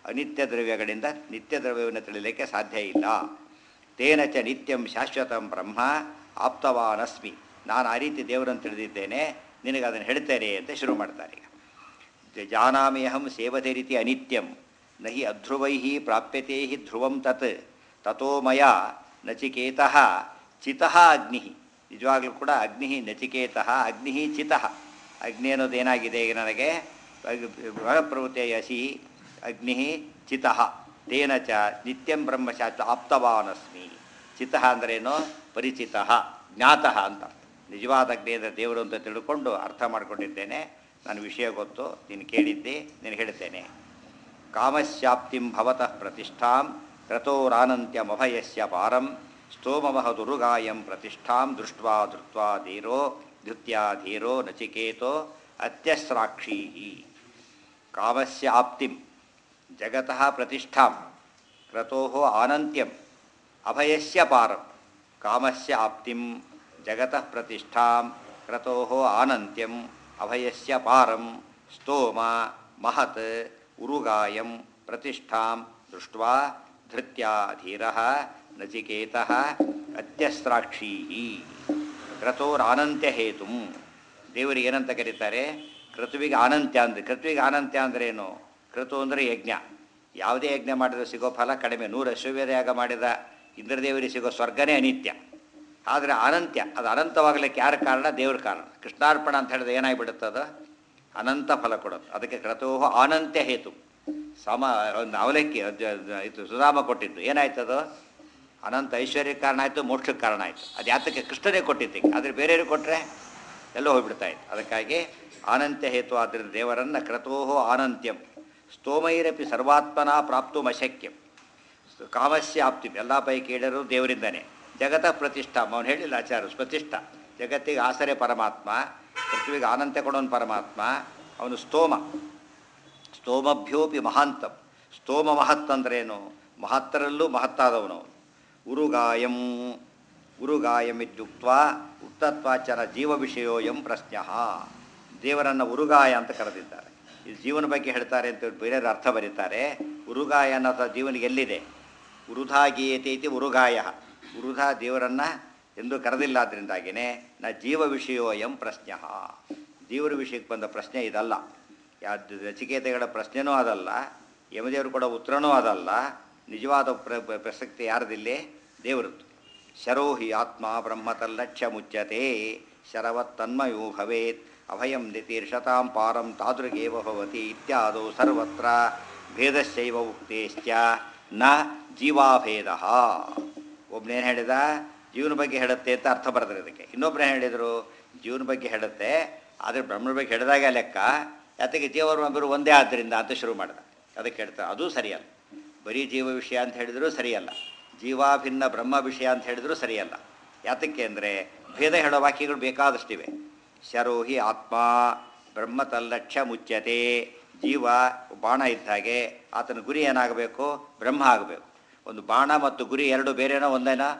ಅನಿತ್ಯ ದ್ರವ್ಯಗಳಿಂದ ನಿತ್ಯ ದ್ರವ್ಯವನ್ನು ತಿಳಿಲಿಕ್ಕೆ ಸಾಧ್ಯ ಇಲ್ಲ ತೇನ ಚ ನಿತ್ಯಂ ಶಾಶ್ವತಂ ಬ್ರಹ್ಮ ಆಪ್ತವಾನಸ್ಮಿ ನಾನು ಆ ರೀತಿ ದೇವರನ್ನು ತಿಳಿದಿದ್ದೇನೆ ನಿನಗೆ ಅದನ್ನು ಹೇಳ್ತೇನೆ ಅಂತ ಶುರು ಮಾಡ್ತಾರೆ ಈಗ ಜ- ಜಾನಾಮ್ಯಹಂ ಸೇವತೆ ರೀತಿ ಅನಿತ್ಯಂ ನ ಹಿ ಅಧ್ರುವೈ ಪ್ರಾಪ್ಯತೆ ಹಿ ಧ್ರುವಂ ತತ್ ತಥೋ ಮಯ ನಚಿಕೇತಃ ಚಿತಃ ಅಗ್ನಿ ನಿಜವಾಗ್ಲೂ ಕೂಡ ಅಗ್ನಿ ನಚಿಕೇತಃ ಅಗ್ನಿ ಚಿತಃ ಅಗ್ನಿ ಅನ್ನೋದು ಏನಾಗಿದೆ ಈಗ ನನಗೆ ಪ್ರವೃತ್ತಿಯ ಯಸಿ ಅಗ್ನಿ ಚಿತಃ ತೇನ ಚ ನಿತ್ಯಂ ಬ್ರಹ್ಮಶಾಸ್ತ್ರ ಆಪ್ತವಾನಸ್ಮಿ ಚಿತಃ ಅಂದ್ರೇನು ಪರಿಚಿತಃ ಜ್ಞಾತಃ ಅಂತ ನಿಜವಾದ ಅಗ್ನಿ ಅಂದರೆ ದೇವರು ಅಂತ ತಿಳ್ಕೊಂಡು ಅರ್ಥ ಮಾಡ್ಕೊಂಡಿದ್ದೇನೆ ನಾನು ವಿಷಯ ಗೊತ್ತು ನೀನು ಕೇಳಿದ್ದೆ ನೀನು ಹೇಳ್ತೇನೆ ಕಾಮಶ್ಯಾಪ್ತಿಂ ಭವತಃ ಪ್ರತಿಷ್ಠಾಂ ಕ್ರತೋರಾನಂತ್ಯಮಭಯಸ್ಯ ಪಾರಂ ಸ್ತೋಮಮಹದುರುಗಾಯಂ ಪ್ರತಿಷ್ಠಾಂ ದೃಷ್ಟ್ವಾ ಧೃತ್ವಾ ಧೀರೋ ಧೃತ್ಯಾ ಧೀರೋ ನಚಿಕೇತೋ ಅತ್ಯಸ್ರಾಕ್ಷೀ ಕಾಮಸ್ಯ ಆಪ್ತಿಂ ಜಗತಃ ಪ್ರತಿಷ್ಠಾಂ ಕ್ರತೋ ಆನಂತ್ಯಂ ಅಭಯಸ್ಯ ಪಾರಂ ಕಾಮಸ್ಯ ಆಪ್ತಿಂ ಜಗತಃ ಪ್ರತಿಷ್ಠಾಂ ಕ್ರತೋ ಆನಂತ್ಯಂ ಅಭಯಸ್ಯ ಪಾರಂ ಸ್ತೋಮ ಮಹತ್ ಉರುಗಾಯಂ ಪ್ರತಿಷ್ಠಾಂ ದೃಷ್ಟ್ವಾ ಧೃತ್ಯಾ ಧೀರಃ ನಚಿಕೇತಃ ಅತ್ಯಸ್ರಾಕ್ಷೀ ಕ್ರತೋರಾನಂತ್ಯ ಹೇತು ದೇವರಿಗೆ ಏನಂತ ಕರೀತಾರೆ ಕ್ರತುವಿಗೆ ಆನಂತ್ಯ ಅಂದರೆ ಕ್ರತುವಿಗೆ ಆನಂತ್ಯ ಅಂದ್ರೇನು ಕ್ರತು ಅಂದರೆ ಯಜ್ಞ ಯಾವುದೇ ಯಜ್ಞ ಮಾಡಿದ್ರೆ ಸಿಗೋ ಫಲ ಕಡಿಮೆ ನೂರು ಅಶ್ವವೇಧ ಯಾಗ ಮಾಡಿದ ಇಂದ್ರದೇವರಿಗೆ ಸಿಗೋ ಸ್ವರ್ಗನೇ ಅನಿತ್ಯ ಆದರೆ ಅನಂತ್ಯ ಅದು ಅನಂತವಾಗಲಿಕ್ಕೆ ಯಾರ ಕಾರಣ ದೇವ್ರ ಕಾರಣ ಕೃಷ್ಣಾರ್ಪಣ ಅಂತ ಹೇಳಿದ್ರೆ ಏನಾಗಿಬಿಡುತ್ತದ ಅನಂತ ಫಲ ಕೊಡೋದು ಅದಕ್ಕೆ ಕ್ರತೋಹ ಆನಂತ್ಯ ಹೇತು ಸಮ ಒಂದು ಅವಲಕ್ಕಿ ಅದ್- ಅದ್- ಇದು ಸುಧಾಮ ಕೊಟ್ಟಿದ್ದು ಏನಾಯ್ತದು ಅನಂತ ಐಶ್ವರ್ಯಕ್ಕೆ ಕಾರಣ ಆಯಿತು ಮೋಕ್ಷಕ್ಕೆ ಕಾರಣ ಆಯಿತು ಅದು ಯಾತಕ್ಕೆ ಕೃಷ್ಣನೇ ಕೊಟ್ಟಿದ್ದಕ್ಕೆ ಆದರೆ ಬೇರೆಯವ್ರಿಗೆ ಕೊಟ್ಟರೆ ಎಲ್ಲೋ ಹೋಗ್ಬಿಡ್ತಾ ಇತ್ತು ಅದಕ್ಕಾಗಿ ಆನಂತ್ಯ ಹೇತು ಆದ್ದರಿಂದ ದೇವರನ್ನು ಕ್ರತೋಹೋ ಆನಂತ್ಯಂ ಸ್ತೋಮೈರಪಿ ಸರ್ವಾತ್ಮನ ಪ್ರಾಪ್ತು ಅಶಕ್ಯಂ ಕಾಮಸ್ಯ ಆಪ್ತಿ ಎಲ್ಲ ಪೈಕಿ ಹೇಳಿರೋದು ದೇವರಿಂದನೇ ಜಗತ ಪ್ರತಿಷ್ಠಾ ಅವನು ಹೇಳಿಲ್ಲ ಆಚಾರ್ಯ ಪ್ರತಿಷ್ಠಾ ಜಗತ್ತಿಗೆ ಆಸರೆ ಪರಮಾತ್ಮ ಪೃಥ್ವಿಗೆ ಆನಂತ್ಯ ಕೊಡೋನು ಪರಮಾತ್ಮ ಅವನು ಸ್ತೋಮ ಸ್ತೋಮಭ್ಯೋಪಿ ಮಹಾಂತಂ ಸ್ತೋಮ ಮಹತ್ ಅಂದ್ರೇನು ಮಹತ್ತರಲ್ಲೂ ಮಹತ್ತಾದವನು ಅವನು ಉರುಗಾಯಂ ಉರುಗಾಯಂ ಇತ್ಯುಕ್ತ ಉಕ್ತತ್ವಾಚರ ಜೀವ ವಿಷಯೋಯಂ ಪ್ರಶ್ನ ದೇವರನ್ನು ಉರುಗಾಯ ಅಂತ ಕರೆದಿದ್ದಾರೆ ಇದು ಜೀವನ ಬಗ್ಗೆ ಹೇಳ್ತಾರೆ ಅಂತ ಬೇರೆಯವ್ರು ಅರ್ಥ ಬರೀತಾರೆ ಉರುಗಾಯ ಅನ್ನೋ ಜೀವನಿಗೆ ಎಲ್ಲಿದೆ ಉರುಧಾಗೀಯತೆ ಇತಿ ಉರುಗಾಯ ಉರುಧ ದೇವರನ್ನು ಎಂದು ಕರೆದಿಲ್ಲ ಅದರಿಂದಾಗಿಯೇ ನ ಜೀವ ವಿಷಯೋಯಂ ಪ್ರಶ್ನ ದೇವರ ವಿಷಯಕ್ಕೆ ಬಂದ ಪ್ರಶ್ನೆ ಇದಲ್ಲ ಯಾವ್ದು ನಚಿಕೇತೆಗಳ ಪ್ರಶ್ನೆನೂ ಅದಲ್ಲ ಯಮದೇವರು ಕೊಡೋ ಉತ್ತರನೂ ಅದಲ್ಲ ನಿಜವಾದ ಪ್ರ ಪ್ರ- ಪ್ರಸಕ್ತಿ ಯಾರ್ದಿಲ್ಲಿ ದೇವರದ್ದು ಶರೋ ಹಿ ಆತ್ಮ ಬ್ರಹ್ಮತಲ್ಲಕ್ಷ್ಯ ಮುಚ್ಯತೆ ಶರವತ್ತನ್ಮಯೋ ಭವೇತ್ ಅಭಯಂ ನಿತೀರ್ಷತಾಂ ಪಾರಂ ತಾದೃಗೇವ ಭವತಿ ಇತ್ಯಾದೌ ಸರ್ವತ್ರ ಭೇದಶ್ಚೈವ ಉಕ್ತೇಶ್ಚ ನ ಜೀವಾಭೇದ ಒಬ್ಬನೇನು ಹೇಳಿದ ಜೀವನ ಬಗ್ಗೆ ಹೇಳುತ್ತೆ ಅಂತ ಅರ್ಥ ಬರೆದ್ರೆ ಇದಕ್ಕೆ ಇನ್ನೊಬ್ಬರು ಹೇಳಿದರು ಜೀವನ ಬಗ್ಗೆ ಹೇಳುತ್ತೆ ಆದರೆ ಬ್ರಹ್ಮನ ಬಗ್ಗೆ ಹೇಳಿದಾಗ ಲೆಕ್ಕ ಯಾತಕ್ಕೆ ಜೀವರು ಒಬ್ಬರು ಒಂದೇ ಆದ್ದರಿಂದ ಅಂತ ಶುರು ಮಾಡಿದ ಅದಕ್ಕೆ ಹೇಳ್ತಾರೆ ಅದು ಸರಿಯಲ್ಲ ಬರೀ ಜೀವ ವಿಷಯ ಅಂತ ಹೇಳಿದರೂ ಸರಿಯಲ್ಲ ಜೀವಾಭಿನ್ನ ಬ್ರಹ್ಮ ವಿಷಯ ಅಂತ ಹೇಳಿದರೂ ಸರಿಯಲ್ಲ ಯಾತಕ್ಕೆ ಅಂದರೆ ಭೇದ ಹೇಳೋ ವಾಕ್ಯಗಳು ಬೇಕಾದಷ್ಟಿವೆ ಶರೋಹಿ ಆತ್ಮ ಬ್ರಹ್ಮ ತಲ್ಲಕ್ಷ ಮುಚ್ಯತೆ ಜೀವ ಬಾಣ ಇದ್ದ ಹಾಗೆ ಆತನ ಗುರಿ ಏನಾಗಬೇಕು ಬ್ರಹ್ಮ ಆಗಬೇಕು ಒಂದು ಬಾಣ ಮತ್ತು ಗುರಿ ಎರಡು ಬೇರೆನೋ ಒಂದೇನಾ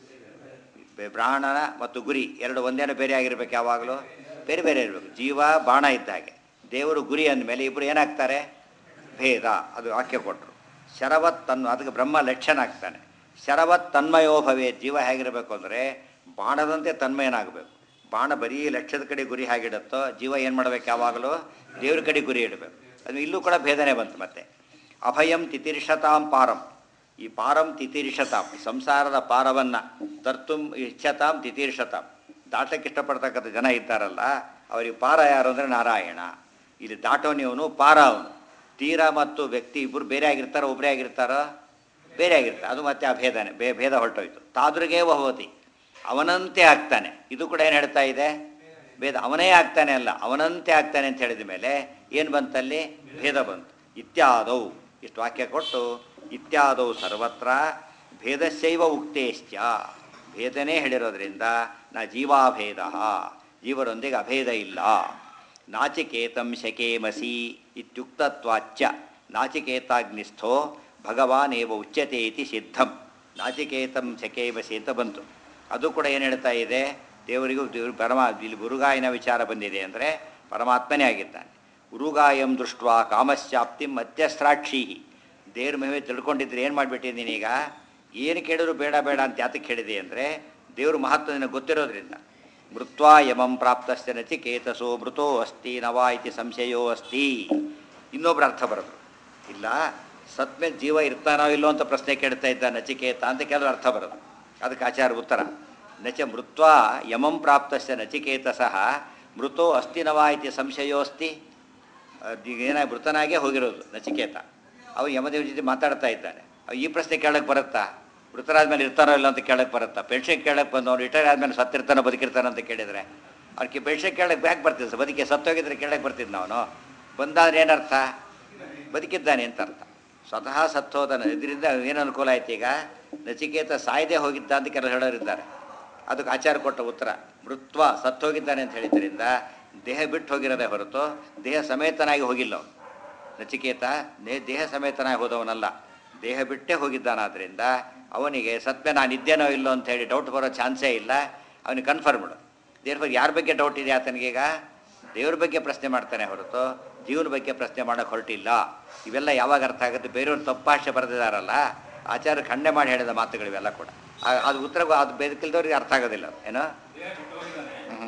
ಬೆ- ಪ್ರಾಣನ ಮತ್ತು ಗುರಿ ಎರಡು ಒಂದೇನೋ ಬೇರೆ ಆಗಿರ್ಬೇಕು ಯಾವಾಗಲೂ ಬೇರೆ ಬೇರೆ ಇರಬೇಕು ಜೀವ ಬಾಣ ಇದ್ದ ಹಾಗೆ ದೇವರು ಗುರಿ ಅಂದಮೇಲೆ ಇಬ್ಬರು ಏನಾಗ್ತಾರೆ ಭೇದ ಅದು ವಾಕ್ಯ ಕೊಟ್ಟರು ಶರವತ್ ತನ್ ಅದಕ್ಕೆ ಬ್ರಹ್ಮ ಲಕ್ಷಣ ಆಗ್ತಾನೆ ಶರವತ್ ತನ್ಮಯೋ ಭವೇ ಜೀವ ಹೇಗಿರಬೇಕು ಅಂದರೆ ಬಾಣದಂತೆ ತನ್ಮಯನಾಗಬೇಕು ಬಾಣ ಬರೀ ಲಕ್ಷ್ಯದ ಕಡೆ ಗುರಿ ಹೇಗಿಡುತ್ತೋ ಜೀವ ಏನು ಮಾಡಬೇಕು ಯಾವಾಗಲೂ ದೇವ್ರ ಕಡೆ ಗುರಿ ಇಡಬೇಕು ಅದು ಇಲ್ಲೂ ಕೂಡ ಭೇದನೆ ಬಂತು ಮತ್ತೆ ಅಭಯಂ ತಿತಿರ್ಷತಾಂ ಪಾರಂ ಈ ಪಾರಂ ತಿತೀರ್ಷತಾಂ ಸಂಸಾರದ ಪಾರವನ್ನು ತರ್ತುಂ ಇಚ್ಛತಾಂ ತಿತೀರ್ಷತಾಂ ದಾಟಕ್ಕೆ ಇಷ್ಟಪಡ್ತಕ್ಕಂಥ ಜನ ಇದ್ದಾರಲ್ಲ ಅವರಿಗೆ ಪಾರ ಯಾರು ಅಂದರೆ ನಾರಾಯಣ ಇಲ್ಲಿ ದಾಟೋನಿಯವನು ಪಾರ ಅವನು ತೀರ ಮತ್ತು ವ್ಯಕ್ತಿ ಇಬ್ಬರು ಬೇರೆ ಆಗಿರ್ತಾರೋ ಒಬ್ಬರೇ ಆಗಿರ್ತಾರೋ ಬೇರೆ ಆಗಿರ್ತಾರೆ ಅದು ಮತ್ತೆ ಆ ಭೇದನೆ ಭೇ ಭೇದ ಹೊರಟೋಯ್ತು ತಾದ್ರಿಗೆ ಭವತಿ ಅವನಂತೆ ಆಗ್ತಾನೆ ಇದು ಕೂಡ ಏನು ಹೇಳ್ತಾ ಇದೆ ಭೇದ ಅವನೇ ಆಗ್ತಾನೆ ಅಲ್ಲ ಅವನಂತೆ ಆಗ್ತಾನೆ ಅಂತ ಹೇಳಿದ ಮೇಲೆ ಏನು ಬಂತಲ್ಲಿ ಭೇದ ಬಂತು ಇತ್ಯಾದೌ ಇಷ್ಟು ವಾಕ್ಯ ಕೊಟ್ಟು ಇತ್ಯಾದೌ ಸರ್ವತ್ರ ಭೇದಶೈವ ಉಕ್ತೇಶ್ಚ ಭೇದನೇ ಹೇಳಿರೋದ್ರಿಂದ ನಾ ಜೀವಾಭೇದ ಜೀವರೊಂದಿಗೆ ಅಭೇದ ಇಲ್ಲ ನಾಚಿಕೇತಂ ಶಕೇಮಸಿ ಇತ್ಯುಕ್ತತ್ವಾಚ್ಚ ನಾಚಿಕೇತಾಗ್ನಿಸ್ಥೋ ಭಗವಾನೇವ ಉಚ್ಯತೆ ಇತಿ ಸಿದ್ಧಂ ನಾಚಿಕೇತಂ ಶಕೇಮಸಿ ಅಂತ ಬಂತು ಅದು ಕೂಡ ಏನು ಹೇಳ್ತಾ ಇದೆ ದೇವರಿಗೂ ದೇವರು ಪರಮಾ ಇಲ್ಲಿ ಗುರುಗಾಯನ ವಿಚಾರ ಬಂದಿದೆ ಅಂದರೆ ಪರಮಾತ್ಮನೇ ಆಗಿದ್ದಾನೆ ಉರುಗಾಯಂ ದೃಷ್ಟ ಕಾಮಶ್ಚಾಪ್ತಿಂ ಅತ್ಯಸ್ರಾಕ್ಷಿ ದೇವ್ರ ಮಹಿಮೆ ತಿಳ್ಕೊಂಡಿದ್ರೆ ಏನು ಮಾಡಿಬಿಟ್ಟಿದ್ದೀನಿ ಈಗ ಏನು ಕೇಳಿದ್ರು ಬೇಡ ಬೇಡ ಅಂತ ಯಾತಕ್ಕೆ ಹೇಳಿದೆ ಅಂದರೆ ದೇವ್ರ ಮಹತ್ವ ನಿನಗೆ ಗೊತ್ತಿರೋದ್ರಿಂದ ಮೃತ್ವಾ ಯಮಂ ಪ್ರಾಪ್ತಸ್ಯ ನಚಿಕೇತಸೋ ಮೃತೋ ಅಸ್ತಿ ನವಾ ಇತಿ ಸಂಶಯೋ ಅಸ್ತಿ ಇನ್ನೊಬ್ರು ಅರ್ಥ ಬರೋದು ಇಲ್ಲ ಸತ್ಮೇಲೆ ಜೀವ ಇರ್ತಾನೋ ಇಲ್ಲೋ ಅಂತ ಪ್ರಶ್ನೆ ಕೇಳ್ತಾ ಇದ್ದ ನಚಿಕೇತ ಅಂತ ಕೆಲವರು ಅರ್ಥ ಬರೋದು ಅದಕ್ಕೆ ಆಚಾರ ಉತ್ತರ ನಚ ಮೃತ್ವಾ ಯಮಂ ಪ್ರಾಪ್ತಸ್ಯ ನಚಿಕೇತಸಃ ಮೃತೋ ಅಸ್ತಿ ನವಾ ಇತಿ ಸಂಶಯೋ ಅಸ್ತಿ ಈಗ ಏನಾಗಿ ಮೃತನಾಗೇ ಹೋಗಿರೋದು ನಚಿಕೇತ ಅವ ಯಮದೇವ್ರ ಜೊತೆ ಮಾತಾಡ್ತಾ ಇದ್ದಾನೆ ಅವ ಈ ಪ್ರಶ್ನೆ ಕೇಳಕ್ಕೆ ಬರುತ್ತಾ ಮೃತರಾದ್ಮೇಲೆ ಇರ್ತಾರೋ ಇಲ್ಲ ಅಂತ ಕೇಳಕ್ಕೆ ಬರುತ್ತಾ ಪೆನ್ಷನ್ ಕೇಳಕ್ಕೆ ಬಂದು ಅವ್ನು ರಿಟೈರ್ ಆದ್ಮೇಲೆ ಸತ್ತಿರ್ತಾನೋ ಬದುಕಿರ್ತಾನೋ ಅಂತ ಕೇಳಿದರೆ ಅವ್ರಿಗೆ ಪೆನ್ಷನ್ ಕೇಳಕ್ಕೆ ಬ್ಯಾಕ್ ಬರ್ತಿದ್ದ ಸರ್ ಬದುಕಿ ಸತ್ತೋಗಿದ್ರೆ ಕೇಳಕ್ಕೆ ಬರ್ತಿದ್ದ ಅವನು ಬಂದಾದ್ರೆ ಏನರ್ಥ ಬದುಕಿದ್ದಾನೆ ಅಂತ ಅರ್ಥ ಸ್ವತಃ ಸತ್ತೋದನ ಇದರಿಂದ ಏನು ಅನುಕೂಲ ಆಯ್ತು ಈಗ ನಚಿಕೇತ ಸಾಯದೆ ಹೋಗಿದ್ದ ಅಂತ ಕೆಲವರು ಹೇಳೋರಿದ್ದಾರೆ ಅದಕ್ಕೆ ಆಚಾರ ಕೊಟ್ಟ ಉತ್ತರ ಮೃತ್ವ ಸತ್ತೋಗಿದ್ದಾನೆ ಅಂತ ಹೇಳಿದ್ರಿಂದ ದೇಹ ಬಿಟ್ಟು ಹೋಗಿರೋದೇ ಹೊರತು ದೇಹ ಸಮೇತನಾಗಿ ಹೋಗಿಲ್ಲ ಅವನು ನಚಿಕೇತ ನೇ ದೇಹ ಸಮೇತನಾಗಿ ಹೋದವನಲ್ಲ ದೇಹ ಬಿಟ್ಟೇ ಹೋಗಿದ್ದಾನಾದ್ರಿಂದ ಅವನಿಗೆ ಸತ್ಯ ನಾನು ಇದ್ದೇನೋ ಇಲ್ಲೋ ಅಂತ ಹೇಳಿ ಡೌಟ್ ಬರೋ ಚಾನ್ಸೇ ಇಲ್ಲ ಅವನಿಗೆ ಕನ್ಫರ್ಮ್ಡ್ ದೇವ್ರ ಯಾರ ಬಗ್ಗೆ ಡೌಟ್ ಇದೆ ಆತನಿಗೀಗ ದೇವ್ರ ಬಗ್ಗೆ ಪ್ರಶ್ನೆ ಮಾಡ್ತಾನೆ ಹೊರತು ಜೀವನ ಬಗ್ಗೆ ಪ್ರಶ್ನೆ ಮಾಡೋಕೆ ಹೊರಟಿಲ್ಲ ಇವೆಲ್ಲ ಯಾವಾಗ ಅರ್ಥ ಆಗುತ್ತೆ ಬೇರೆಯವ್ರು ತಪ್ಪಾಶೆ ಬರೆದಿದ್ದಾರಲ್ಲ ಆಚಾರ ಖಂಡನೆ ಮಾಡಿ ಹೇಳಿದ ಮಾತುಗಳು ಇವೆಲ್ಲ ಕೂಡ ಆ- ಅದು ಉತ್ತರ ಅದು ಬೇಕಿಲ್ದವ್ರಿಗೆ ಅರ್ಥ ಆಗೋದಿಲ್ಲ ಏನೋ ಹ್ಞೂ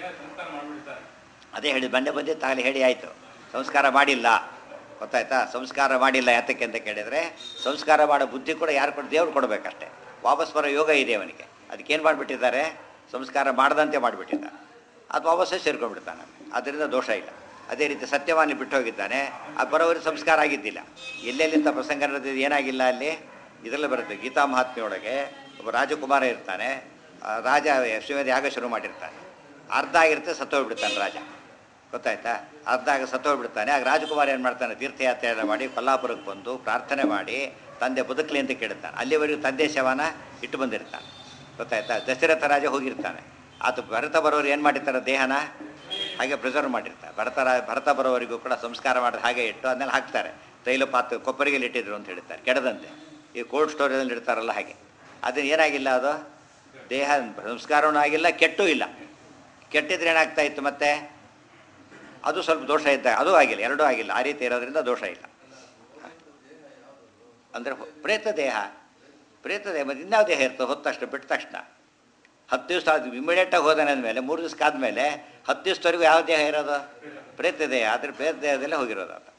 ಅದೇ ಹೇಳಿ ಬಂಡೆ ಬಂದೆ ತಾಗಲಿ ಹೇಳಿ ಆಯಿತು ಸಂಸ್ಕಾರ ಮಾಡಿಲ್ಲ ಗೊತ್ತಾಯ್ತಾ ಸಂಸ್ಕಾರ ಮಾಡಿಲ್ಲ ಯಾತಕ್ಕೆ ಅಂತ ಕೇಳಿದರೆ ಸಂಸ್ಕಾರ ಮಾಡೋ ಬುದ್ಧಿ ಕೂಡ ಯಾರು ಕೊಟ್ಟು ದೇವ್ರು ಕೊಡಬೇಕಷ್ಟೇ ವಾಪಸ್ ಬರೋ ಯೋಗ ಇದೆ ಅವನಿಗೆ ಅದಕ್ಕೇನು ಮಾಡಿಬಿಟ್ಟಿದ್ದಾರೆ ಸಂಸ್ಕಾರ ಮಾಡದಂತೆ ಮಾಡಿಬಿಟ್ಟಿದ್ದಾರೆ ಅದು ವಾಪಸ್ಸೇ ಸೇರ್ಕೊಂಡ್ಬಿಡ್ತಾನೆ ಅದರಿಂದ ದೋಷ ಇಲ್ಲ ಅದೇ ರೀತಿ ಸತ್ಯವಾನಿ ಬಿಟ್ಟು ಹೋಗಿದ್ದಾನೆ ಆ ಬರೋವರಿಗೆ ಸಂಸ್ಕಾರ ಆಗಿದ್ದಿಲ್ಲ ಎಲ್ಲೆಲ್ಲಿಂದ ಪ್ರಸಂಗ ನಡೆದಿದ್ದು ಏನಾಗಿಲ್ಲ ಅಲ್ಲಿ ಇದರಲ್ಲಿ ಬರುತ್ತೆ ಗೀತಾ ಮಹಾತ್ಮೆಯೊಳಗೆ ಒಬ್ಬ ರಾಜಕುಮಾರ ಇರ್ತಾನೆ ಆ ರಾಜ ಯಶ್ವಮೇಧ ಯಾಗ ಶುರು ಮಾಡಿರ್ತಾನೆ ಅರ್ಧ ಆಗಿರುತ್ತೆ ಸತ್ತೋಗ್ಬಿಡ್ತಾನೆ ರಾಜ ಗೊತ್ತಾಯ್ತಾ ಅರ್ಧ ಆಗ ಸತ್ತೋಗ್ಬಿಡ್ತಾನೆ ಆಗ ರಾಜಕುಮಾರ ಏನು ಮಾಡ್ತಾನೆ ತೀರ್ಥಯಾತ್ರೆ ಎಲ್ಲ ಮಾಡಿ ಕೊಲ್ಲಾಪುರಕ್ಕೆ ಬಂದು ಪ್ರಾರ್ಥನೆ ಮಾಡಿ ತಂದೆ ಬದುಕಲಿ ಅಂತ ಕೇಳ್ತಾನೆ ಅಲ್ಲಿವರೆಗೂ ತಂದೆ ಶವನ ಇಟ್ಟು ಬಂದಿರ್ತಾನೆ ಗೊತ್ತಾಯ್ತಾ ದಶರಥ ರಾಜ ಹೋಗಿರ್ತಾನೆ ಆತ ಭರತ ಬರೋರು ಏನು ಮಾಡಿರ್ತಾರೆ ದೇಹನ ಹಾಗೆ ಪ್ರಿಸರ್ವ್ ಮಾಡಿರ್ತಾರೆ ಭರತ ರಾ- ಭರತ ಬರೋವರೆಗೂ ಕೂಡ ಸಂಸ್ಕಾರ ಮಾಡಿದ ಹಾಗೆ ಇಟ್ಟು ಅದನ್ನೆಲ್ಲ ಹಾಕ್ತಾರೆ ತೈಲ ಪಾತ್ರ ಕೊಪ್ಪರಿಗೆಲ್ಲಿ ಇಟ್ಟಿದ್ರು ಅಂತ ಹೇಳ್ತಾರೆ ಕೆಡದಂತೆ ಈ ಕೋಲ್ಡ್ ಸ್ಟೋರೇಜಲ್ಲಿ ಇಡ್ತಾರಲ್ಲ ಹಾಗೆ ಅದನ್ನ ಏನಾಗಿಲ್ಲ ಅದು ದೇಹ ಸಂಸ್ಕಾರವೂ ಆಗಿಲ್ಲ ಕೆಟ್ಟೂ ಇಲ್ಲ ಕೆಟ್ಟಿದ್ರೆ ಏನಾಗ್ತಾ ಇತ್ತು ಮತ್ತೆ ಅದು ಸ್ವಲ್ಪ ದೋಷ ಇದ್ದಾಗ ಅದು ಆಗಿಲ್ಲ ಎರಡೂ ಆಗಿಲ್ಲ ಆ ರೀತಿ ಇರೋದ್ರಿಂದ ದೋಷ ಇಲ್ಲ ಅಂದರೆ ಪ್ರೇತ ದೇಹ ಪ್ರೇತ ದೇಹ ಮತ್ತು ಇನ್ಯಾವ ದೇಹ ಇರ್ತದೆ ಹೊತ್ತ ತಕ್ಷಣ ಬಿಟ್ಟ ತಕ್ಷಣ ಹತ್ತು ದಿವಸ ಅದು ಇಮಿಡಿಯೇಟಾಗಿ ಹೋದಾನೆ ಅಂದಮೇಲೆ ಮೂರು ದಿವಸಕ್ಕೆ ಆದಮೇಲೆ ಹತ್ತು ದಿವಸದವರೆಗೂ ಯಾವ ದೇಹ ಇರೋದು ಪ್ರೇತ ದೇಹ ಆದರೆ ಪ್ರೇತ ದೇಹದಲ್ಲೇ ಹೋಗಿರೋದು ಅದು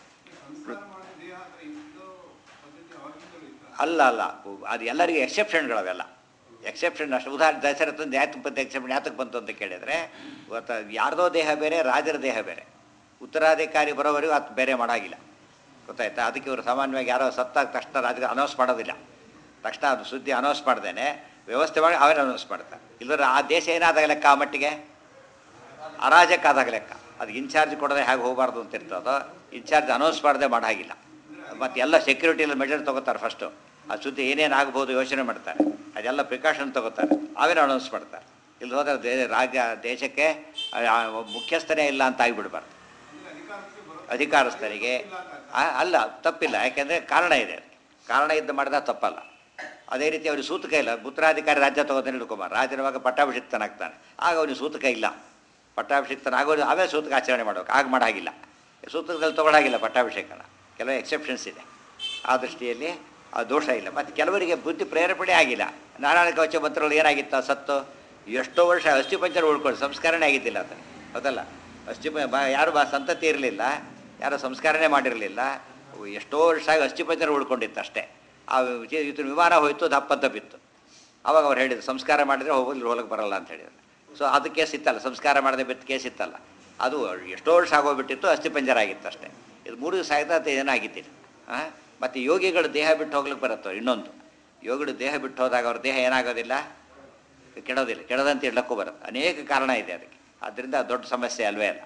ಅಲ್ಲ ಅಲ್ಲ ಅದು ಎಲ್ಲರಿಗೂ ಎಕ್ಸೆಪ್ಷನ್ಗಳವೆಲ್ಲ ಎಕ್ಸೆಪ್ಷನ್ ಅಷ್ಟು ಉದಾಹರಣೆ ದಶರಥಂದು ಯಾಕೆ ಬಂತು ಎಕ್ಸೆಪ್ಷನ್ ಯಾತಕ್ಕೆ ಬಂತು ಅಂತ ಕೇಳಿದರೆ ಇವತ್ತು ಯಾರ್ದೋ ದೇಹ ಬೇರೆ ರಾಜರ ದೇಹ ಬೇರೆ ಉತ್ತರಾಧಿಕಾರಿ ಬರೋವರೆಗೂ ಅದು ಬೇರೆ ಮಾಡಾಗಿಲ್ಲ ಗೊತ್ತಾಯ್ತಾ ಅದಕ್ಕೆ ಇವರು ಸಾಮಾನ್ಯವಾಗಿ ಯಾರೋ ಸತ್ತಾಗ ತಕ್ಷಣ ರಾಜರು ಅನೌನ್ಸ್ ಮಾಡೋದಿಲ್ಲ ತಕ್ಷಣ ಅದು ಸುದ್ದಿ ಅನೌನ್ಸ್ ಮಾಡ್ದೇನೆ ವ್ಯವಸ್ಥೆ ಮಾಡಿ ಅವರೇ ಅನೌನ್ಸ್ ಮಾಡ್ತಾರೆ ಇಲ್ಲದ್ರೆ ಆ ದೇಶ ಏನಾದಾಗ ಲೆಕ್ಕ ಆ ಮಟ್ಟಿಗೆ ಅರಾಜಕ ಆದಾಗ ಲೆಕ್ಕ ಅದು ಇನ್ಚಾರ್ಜ್ ಕೊಡದೆ ಹೇಗೆ ಹೋಗಬಾರ್ದು ಅಂತ ಇರ್ತದೋ ಇನ್ಚಾರ್ಜ್ ಅನೌನ್ಸ್ ಮಾಡದೆ ಮಾಡೋ ಹಾಗಿಲ್ಲ ಮತ್ತು ಎಲ್ಲ ಸೆಕ್ಯೂರಿಟಿಯಲ್ಲಿ ಮೆಜರ್ ತೊಗೋತಾರೆ ಫಸ್ಟು ಆ ಸುದ್ದಿ ಏನೇನು ಆಗ್ಬೋದು ಯೋಚನೆ ಮಾಡ್ತಾರೆ ಅದೆಲ್ಲ ಪ್ರಿಕಾಷನ್ ತೊಗೋತಾರೆ ಅವೇ ಅನೌನ್ಸ್ ಮಾಡ್ತಾರೆ ಇಲ್ಲಿ ಹೋದರೆ ದೇ ರಾಜ್ಯ ದೇಶಕ್ಕೆ ಆ- ಆ ಮುಖ್ಯಸ್ಥನೇ ಇಲ್ಲ ಅಂತ ಆಗಿಬಿಡ್ಬಾರ್ದು ಅಧಿಕಾರಸ್ಥರಿಗೆ ಆ- ಅಲ್ಲ ತಪ್ಪಿಲ್ಲ ಯಾಕೆಂದರೆ ಕಾರಣ ಇದೆ ಅದಕ್ಕೆ. ಕಾರಣ ಇದ್ದು ಮಾಡಿದ ತಪ್ಪಲ್ಲ ಅದೇ ರೀತಿ ಅವ್ರಿಗೆ ಸೂತಕ ಇಲ್ಲ ಉತ್ತರಾಧಿಕಾರಿ ರಾಜ್ಯ ತಗೋತಾನೆ ಹಿಡ್ಕೊಂಬಾರ ರಾಜನವಾಗ ಪಟ್ಟಾಭಿಷಿಕ್ತನಾಗ್ತಾನೆ ಆಗ ಅವನಿಗೆ ಸೂತಕ ಇಲ್ಲ ಪಟ್ಟಾಭಿಷಿಕ್ತನಾಗೋದು ಆಮೇಲೆ ಸೂತಕ ಆಚರಣೆ ಮಾಡ್ಬೇಕು ಆಗ ಮಾಡಾಗಿಲ್ಲ ಸೂತಕದಲ್ಲಿ ತೊಗೊಳಾಗಿಲ್ಲ ಪಟ್ಟಾಭಿಷೇಕನ ಕೆಲವು ಎಕ್ಸೆಪ್ಷನ್ಸ್ ಇದೆ ಆ ದೃಷ್ಟಿಯಲ್ಲಿ ಆ ದೋಷ ಇಲ್ಲ ಮತ್ತು ಕೆಲವರಿಗೆ ಬುದ್ಧಿ ಪ್ರೇರೇಪಣೆ ಆಗಿಲ್ಲ ನಾರಾಯಣ ಕವಚ ಮಂತ್ರಗಳು ಏನಾಗಿತ್ತು ಆ ಸತ್ತು ಎಷ್ಟೋ ವರ್ಷ ಅಸ್ಥಿಪಂಜರ ಉಳ್ಕೊಂಡು ಸಂಸ್ಕರಣೆ ಆಗಿದ್ದಿಲ್ಲ ಅದನ್ನು ಹೌದಲ್ಲ ಅಸ್ಥಿ ಬ ಯಾರು ಬಾ ಸಂತತಿ ಇರಲಿಲ್ಲ ಯಾರು ಸಂಸ್ಕರಣೆ ಮಾಡಿರಲಿಲ್ಲ ಎಷ್ಟೋ ವರ್ಷ ಆಗಿ ಅಸ್ಥಿಪಂಜರ ಉಳ್ಕೊಂಡಿತ್ತು ಅಷ್ಟೇ ಆ ವಿ- ಇದು ವಿಮಾನ ಹೋಯ್ತು ದಪ್ಪಂತ ಬಿತ್ತು ಅವಾಗ ಅವ್ರು ಹೇಳಿದ್ರು ಸಂಸ್ಕಾರ ಮಾಡಿದರೆ ಹೋಗಲಿ ಹೋಗಕ್ಕೆ ಬರಲ್ಲ ಅಂತ ಹೇಳಿದ್ರು ಸೊ ಅದು ಕೇಸ್ ಇತ್ತಲ್ಲ ಸಂಸ್ಕಾರ ಮಾಡದೆ ಬಿತ್ತು ಕೇಸ್ ಇತ್ತಲ್ಲ ಅದು ಎಷ್ಟೋ ವರ್ಷ ಆಗೋಗ್ಬಿಟ್ಟಿತ್ತು ಅಸ್ಥಿಪಂಜರ ಆಗಿತ್ತು ಅಷ್ಟೇ ಇದು ಮೂರು ದಿವಸ ಆಯ್ತು ಅದು ಏನಾಗಿದ್ದಿಲ್ಲ ಹಾಂ ಮತ್ತು ಯೋಗಿಗಳು ದೇಹ ಬಿಟ್ಟು ಹೋಗ್ಲಿಕ್ಕೆ ಬರುತ್ತೋ ಇನ್ನೊಂದು ಯೋಗಿಗಳು ದೇಹ ಬಿಟ್ಟು ಹೋದಾಗ ಅವ್ರ ದೇಹ ಏನಾಗೋದಿಲ್ಲ ಕೆಡೋದಿಲ್ಲ ಕೆಡದಂತೆ ಇಡ್ಲಕ್ಕೂ ಬರುತ್ತೆ ಅನೇಕ ಕಾರಣ ಇದೆ ಅದಕ್ಕೆ ಆದ್ದರಿಂದ ದೊಡ್ಡ ಸಮಸ್ಯೆ ಅಲ್ವೇ ಅಲ್ಲ